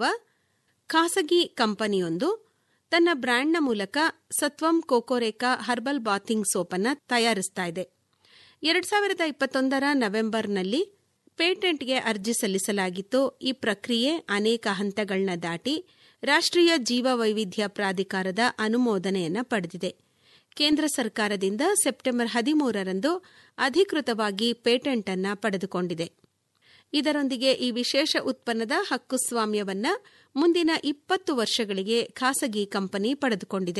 ಖಾಸಗಿ ಕಂಪನಿಯೊಂದು ತನ್ನ ಬ್ರ್ಯಾಂಡ್ನ ಮೂಲಕ ಸತ್ವಂ ಕೋಕೋರೇಕಾ ಹರ್ಬಲ್ ಬಾತಿಂಗ್ ಸೋಪನ್ನು ತಯಾರಿಸ್ತಾ ಇದೆ ಎರಡ್ ಸಾವಿರದ ಇಪ್ಪತ್ತೊಂದರ ನವೆಂಬರ್ನಲ್ಲಿ ಪೇಟೆಂಟ್ಗೆ ಅರ್ಜಿ ಸಲ್ಲಿಸಲಾಗಿತ್ತು ಈ ಪ್ರಕ್ರಿಯೆ ಅನೇಕ ಹಂತಗಳನ್ನ ದಾಟಿ ರಾಷ್ಟ್ರೀಯ ಜೀವ ವೈವಿಧ್ಯ ಪ್ರಾಧಿಕಾರದ ಅನುಮೋದನೆಯನ್ನ ಪಡೆದಿದೆ ಕೇಂದ್ರ ಸರ್ಕಾರದಿಂದ ಸೆಪ್ಟೆಂಬರ್ ಹದಿಮೂರರಂದು ಅಧಿಕೃತವಾಗಿ ಪೇಟೆಂಟ್ ಅನ್ನ ಪಡೆದುಕೊಂಡಿದೆ ಇದರೊಂದಿಗೆ ಈ ವಿಶೇಷ ಉತ್ಪನ್ನದ ಹಕ್ಕುಸ್ವಾಮ್ಯವನ್ನ ಮುಂದಿನ ಇಪ್ಪತ್ತು ವರ್ಷಗಳಿಗೆ ಖಾಸಗಿ ಕಂಪನಿ ಪಡೆದುಕೊಂಡಿದೆ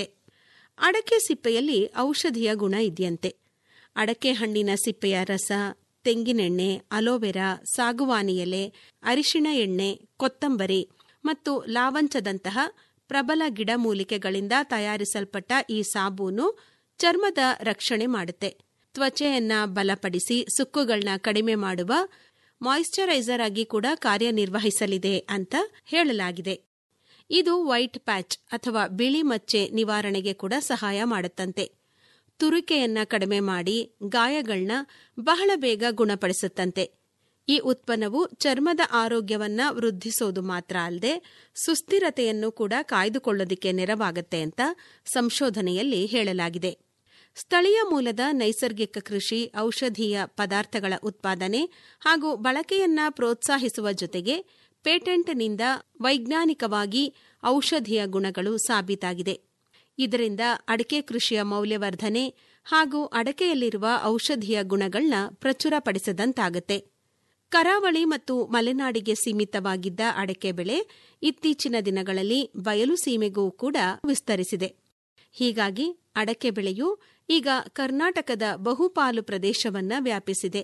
ಅಡಕೆ ಸಿಪ್ಪೆಯಲ್ಲಿ ಔಷಧಿಯ ಗುಣ ಇದೆಯಂತೆ ಅಡಕೆ ಹಣ್ಣಿನ ಸಿಪ್ಪೆಯ ರಸ ತೆಂಗಿನೆಣ್ಣೆ ಅಲೋವೆರಾ ಸಾಗುವಾನಿ ಎಲೆ ಅರಿಶಿಣ ಎಣ್ಣೆ ಕೊತ್ತಂಬರಿ ಮತ್ತು ಲಾವಂಚದಂತಹ ಪ್ರಬಲ ಗಿಡಮೂಲಿಕೆಗಳಿಂದ ತಯಾರಿಸಲ್ಪಟ್ಟ ಈ ಸಾಬೂನು ಚರ್ಮದ ರಕ್ಷಣೆ ಮಾಡುತ್ತೆ ತ್ವಚೆಯನ್ನ ಬಲಪಡಿಸಿ ಸುಕ್ಕುಗಳನ್ನ ಕಡಿಮೆ ಮಾಡುವ ಮಾಯಿಶ್ಚರೈಸರ್ ಆಗಿ ಕೂಡ ಕಾರ್ಯನಿರ್ವಹಿಸಲಿದೆ ಅಂತ ಹೇಳಲಾಗಿದೆ ಇದು ವೈಟ್ ಪ್ಯಾಚ್ ಅಥವಾ ಬಿಳಿ ಮಚ್ಚೆ ನಿವಾರಣೆಗೆ ಕೂಡ ಸಹಾಯ ಮಾಡುತ್ತಂತೆ ತುರಿಕೆಯನ್ನ ಕಡಿಮೆ ಮಾಡಿ ಗಾಯಗಳನ್ನ ಬಹಳ ಬೇಗ ಗುಣಪಡಿಸುತ್ತಂತೆ ಈ ಉತ್ಪನ್ನವು ಚರ್ಮದ ಆರೋಗ್ಯವನ್ನ ವೃದ್ಧಿಸೋದು ಮಾತ್ರ ಅಲ್ಲದೆ ಸುಸ್ಥಿರತೆಯನ್ನು ಕೂಡ ಕಾಯ್ದುಕೊಳ್ಳೋದಕ್ಕೆ ನೆರವಾಗುತ್ತೆ ಅಂತ ಸಂಶೋಧನೆಯಲ್ಲಿ ಹೇಳಲಾಗಿದೆ ಸ್ಥಳೀಯ ಮೂಲದ ನೈಸರ್ಗಿಕ ಕೃಷಿ ಔಷಧೀಯ ಪದಾರ್ಥಗಳ ಉತ್ಪಾದನೆ ಹಾಗೂ ಬಳಕೆಯನ್ನ ಪ್ರೋತ್ಸಾಹಿಸುವ ಜೊತೆಗೆ ಪೇಟೆಂಟ್ನಿಂದ ವೈಜ್ಞಾನಿಕವಾಗಿ ಔಷಧೀಯ ಗುಣಗಳು ಸಾಬೀತಾಗಿದೆ ಇದರಿಂದ ಅಡಕೆ ಕೃಷಿಯ ಮೌಲ್ಯವರ್ಧನೆ ಹಾಗೂ ಅಡಕೆಯಲ್ಲಿರುವ ಔಷಧೀಯ ಗುಣಗಳನ್ನ ಪ್ರಚುರಪಡಿಸಿದಂತಾಗುತ್ತೆ ಕರಾವಳಿ ಮತ್ತು ಮಲೆನಾಡಿಗೆ ಸೀಮಿತವಾಗಿದ್ದ ಅಡಕೆ ಬೆಳೆ ಇತ್ತೀಚಿನ ದಿನಗಳಲ್ಲಿ ಬಯಲು ಸೀಮೆಗೂ ಕೂಡ ವಿಸ್ತರಿಸಿದೆ ಹೀಗಾಗಿ ಅಡಕೆ ಬೆಳೆಯು ಈಗ ಕರ್ನಾಟಕದ ಬಹುಪಾಲು ಪ್ರದೇಶವನ್ನ ವ್ಯಾಪಿಸಿದೆ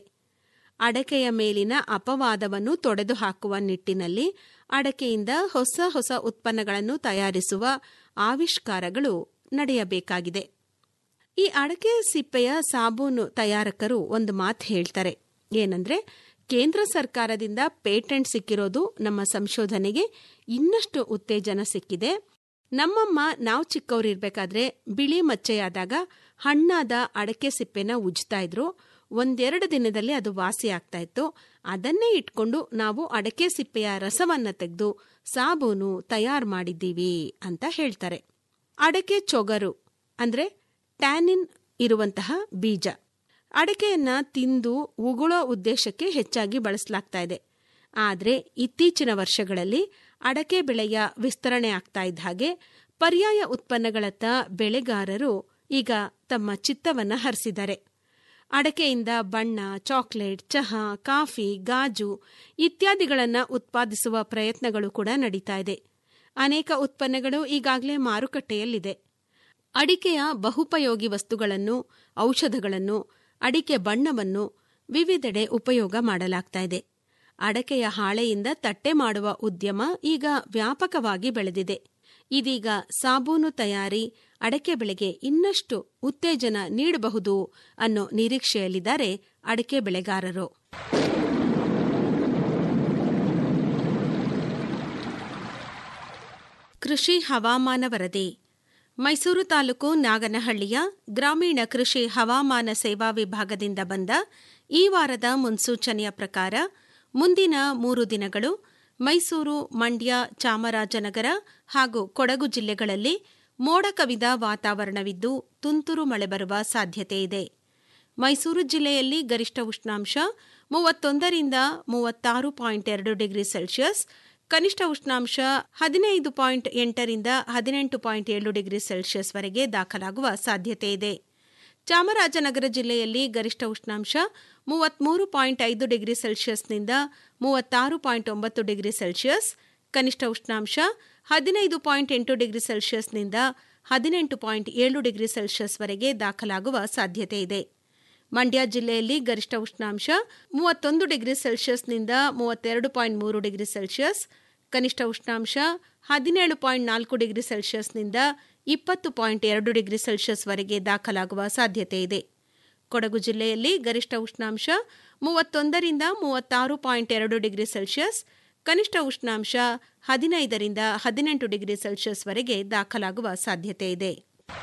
ಅಡಕೆಯ ಮೇಲಿನ ಅಪವಾದವನ್ನು ತೊಡೆದುಹಾಕುವ ನಿಟ್ಟಿನಲ್ಲಿ ಅಡಕೆಯಿಂದ ಹೊಸ ಹೊಸ ಉತ್ಪನ್ನಗಳನ್ನು ತಯಾರಿಸುವ ಆವಿಷ್ಕಾರಗಳು ನಡೆಯಬೇಕಾಗಿದೆ ಈ ಅಡಕೆ ಸಿಪ್ಪೆಯ ಸಾಬೂನು ತಯಾರಕರು ಒಂದು ಮಾತು ಹೇಳ್ತಾರೆ ಏನಂದ್ರೆ ಕೇಂದ್ರ ಸರ್ಕಾರದಿಂದ ಪೇಟೆಂಟ್ ಸಿಕ್ಕಿರೋದು ನಮ್ಮ ಸಂಶೋಧನೆಗೆ ಇನ್ನಷ್ಟು ಉತ್ತೇಜನ ಸಿಕ್ಕಿದೆ ನಮ್ಮಮ್ಮ ನಾವು ಚಿಕ್ಕವರಿರ್ಬೇಕಾದ್ರೆ ಬಿಳಿ ಮಚ್ಚೆಯಾದಾಗ ಹಣ್ಣಾದ ಅಡಕೆ ಸಿಪ್ಪೆನ ಉಜ್ತಾ ಇದ್ರು ಒಂದೆರಡು ದಿನದಲ್ಲಿ ಅದು ವಾಸಿ ಆಗ್ತಾ ಇತ್ತು ಅದನ್ನೇ ಇಟ್ಕೊಂಡು ನಾವು ಅಡಕೆ ಸಿಪ್ಪೆಯ ರಸವನ್ನ ತೆಗೆದು ಸಾಬೂನು ತಯಾರು ಮಾಡಿದ್ದೀವಿ ಅಂತ ಹೇಳ್ತಾರೆ ಅಡಕೆ ಚೊಗರು ಅಂದ್ರೆ ಟ್ಯಾನಿನ್ ಇರುವಂತಹ ಬೀಜ ಅಡಕೆಯನ್ನ ತಿಂದು ಉಗುಳೋ ಉದ್ದೇಶಕ್ಕೆ ಹೆಚ್ಚಾಗಿ ಬಳಸಲಾಗ್ತಾ ಇದೆ ಆದರೆ ಇತ್ತೀಚಿನ ವರ್ಷಗಳಲ್ಲಿ ಅಡಕೆ ಬೆಳೆಯ ವಿಸ್ತರಣೆ ಆಗ್ತಾ ಇದ್ದ ಹಾಗೆ ಪರ್ಯಾಯ ಉತ್ಪನ್ನಗಳತ್ತ ಬೆಳೆಗಾರರು ಈಗ ತಮ್ಮ ಚಿತ್ತವನ್ನ ಹರಿಸಿದ್ದಾರೆ ಅಡಕೆಯಿಂದ ಬಣ್ಣ ಚಾಕ್ಲೇಟ್ ಚಹಾ ಕಾಫಿ ಗಾಜು ಇತ್ಯಾದಿಗಳನ್ನು ಉತ್ಪಾದಿಸುವ ಪ್ರಯತ್ನಗಳು ಕೂಡ ನಡೀತಾ ಇದೆ ಅನೇಕ ಉತ್ಪನ್ನಗಳು ಈಗಾಗಲೇ ಮಾರುಕಟ್ಟೆಯಲ್ಲಿದೆ ಅಡಿಕೆಯ ಬಹುಪಯೋಗಿ ವಸ್ತುಗಳನ್ನು ಔಷಧಗಳನ್ನು ಅಡಿಕೆ ಬಣ್ಣವನ್ನು ವಿವಿಧೆಡೆ ಉಪಯೋಗ ಮಾಡಲಾಗ್ತಾ ಇದೆ ಅಡಕೆಯ ಹಾಳೆಯಿಂದ ತಟ್ಟೆ ಮಾಡುವ ಉದ್ಯಮ ಈಗ ವ್ಯಾಪಕವಾಗಿ ಬೆಳೆದಿದೆ ಇದೀಗ ಸಾಬೂನು ತಯಾರಿ ಅಡಕೆ ಬೆಳೆಗೆ ಇನ್ನಷ್ಟು ಉತ್ತೇಜನ ನೀಡಬಹುದು ಅನ್ನೋ ನಿರೀಕ್ಷೆಯಲ್ಲಿದ್ದಾರೆ ಅಡಕೆ ಬೆಳೆಗಾರರು ಕೃಷಿ ಹವಾಮಾನ ವರದಿ ಮೈಸೂರು ತಾಲೂಕು ನಾಗನಹಳ್ಳಿಯ ಗ್ರಾಮೀಣ ಕೃಷಿ ಹವಾಮಾನ ಸೇವಾ ವಿಭಾಗದಿಂದ ಬಂದ ಈ ವಾರದ ಮುನ್ಸೂಚನೆಯ ಪ್ರಕಾರ ಮುಂದಿನ ಮೂರು ದಿನಗಳು ಮೈಸೂರು ಮಂಡ್ಯ ಚಾಮರಾಜನಗರ ಹಾಗೂ ಕೊಡಗು ಜಿಲ್ಲೆಗಳಲ್ಲಿ ಮೋಡ ಕವಿದ ವಾತಾವರಣವಿದ್ದು ತುಂತುರು ಮಳೆ ಬರುವ ಸಾಧ್ಯತೆ ಇದೆ ಮೈಸೂರು ಜಿಲ್ಲೆಯಲ್ಲಿ ಗರಿಷ್ಠ ಉಷ್ಣಾಂಶ ಮೂವತ್ತೊಂದರಿಂದ ಮೂವತ್ತಾರು ಪಾಯಿಂಟ್ ಎರಡು ಡಿಗ್ರಿ ಸೆಲ್ಸಿಯಸ್ ಕನಿಷ್ಠ ಉಷ್ಣಾಂಶ ಹದಿನೈದು ಪಾಯಿಂಟ್ ಎಂಟರಿಂದ ಹದಿನೆಂಟು ಪಾಯಿಂಟ್ ಏಳು ಡಿಗ್ರಿ ಸೆಲ್ಸಿಯಸ್ ವರೆಗೆ ದಾಖಲಾಗುವ ಸಾಧ್ಯತೆ ಇದೆ ಚಾಮರಾಜನಗರ ಜಿಲ್ಲೆಯಲ್ಲಿ ಗರಿಷ್ಠ ಉಷ್ಣಾಂಶ ಮೂವತ್ಮೂರು ಪಾಯಿಂಟ್ ಐದು ಡಿಗ್ರಿ ಸೆಲ್ಸಿಯಸ್ನಿಂದ ಮೂವತ್ತಾರು ಪಾಯಿಂಟ್ ಒಂಬತ್ತು ಡಿಗ್ರಿ ಸೆಲ್ಸಿಯಸ್ ಕನಿಷ್ಠ ಉಷ್ಣಾಂಶ ಹದಿನೈದು ಪಾಯಿಂಟ್ ಎಂಟು ಡಿಗ್ರಿ ಸೆಲ್ಸಿಯಸ್ನಿಂದ ಹದಿನೆಂಟು ಪಾಯಿಂಟ್ ಏಳು ಡಿಗ್ರಿ ಸೆಲ್ಸಿಯಸ್ ವರೆಗೆ ದಾಖಲಾಗುವ ಸಾಧ್ಯತೆ ಇದೆ ಮಂಡ್ಯ ಜಿಲ್ಲೆಯಲ್ಲಿ ಗರಿಷ್ಠ ಉಷ್ಣಾಂಶ ಮೂವತ್ತೊಂದು ಡಿಗ್ರಿ ಸೆಲ್ಸಿಯಸ್ನಿಂದ ಮೂವತ್ತೆರಡು ಪಾಯಿಂಟ್ ಮೂರು ಡಿಗ್ರಿ ಸೆಲ್ಸಿಯಸ್ ಕನಿಷ್ಠ ಉಷ್ಣಾಂಶ ಹದಿನೇಳು ಪಾಯಿಂಟ್ ನಾಲ್ಕು ಡಿಗ್ರಿ ಸೆಲ್ಸಿಯಸ್ನಿಂದ ಇಪ್ಪತ್ತು ಪಾಯಿಂಟ್ ಎರಡು ಡಿಗ್ರಿ ಸೆಲ್ಸಿಯಸ್ ವರೆಗೆ ದಾಖಲಾಗುವ ಸಾಧ್ಯತೆ ಇದೆ ಕೊಡಗು ಜಿಲ್ಲೆಯಲ್ಲಿ ಗರಿಷ್ಠ ಉಷ್ಣಾಂಶ ಮೂವತ್ತೊಂದರಿಂದ ಮೂವತ್ತಾರು ಪಾಯಿಂಟ್ ಎರಡು ಡಿಗ್ರಿ ಸೆಲ್ಸಿಯಸ್ ಕನಿಷ್ಠ ಉಷ್ಣಾಂಶ ಹದಿನೈದರಿಂದ ಹದಿನೆಂಟು ಡಿಗ್ರಿ ಸೆಲ್ಸಿಯಸ್ ವರೆಗೆ ದಾಖಲಾಗುವ ಸಾಧ್ಯತೆ ಇದೆ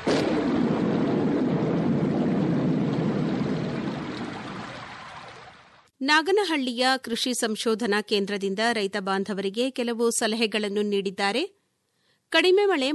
ನಾಗನಹಳ್ಳಿಯ ಕೃಷಿ ಸಂಶೋಧನಾ ಕೇಂದ್ರದಿಂದ ರೈತ ಬಾಂಧವರಿಗೆ ಕೆಲವು ಸಲಹೆಗಳನ್ನು ನೀಡಿದ್ದಾರೆ ಕಡಿಮೆ ಮಳೆ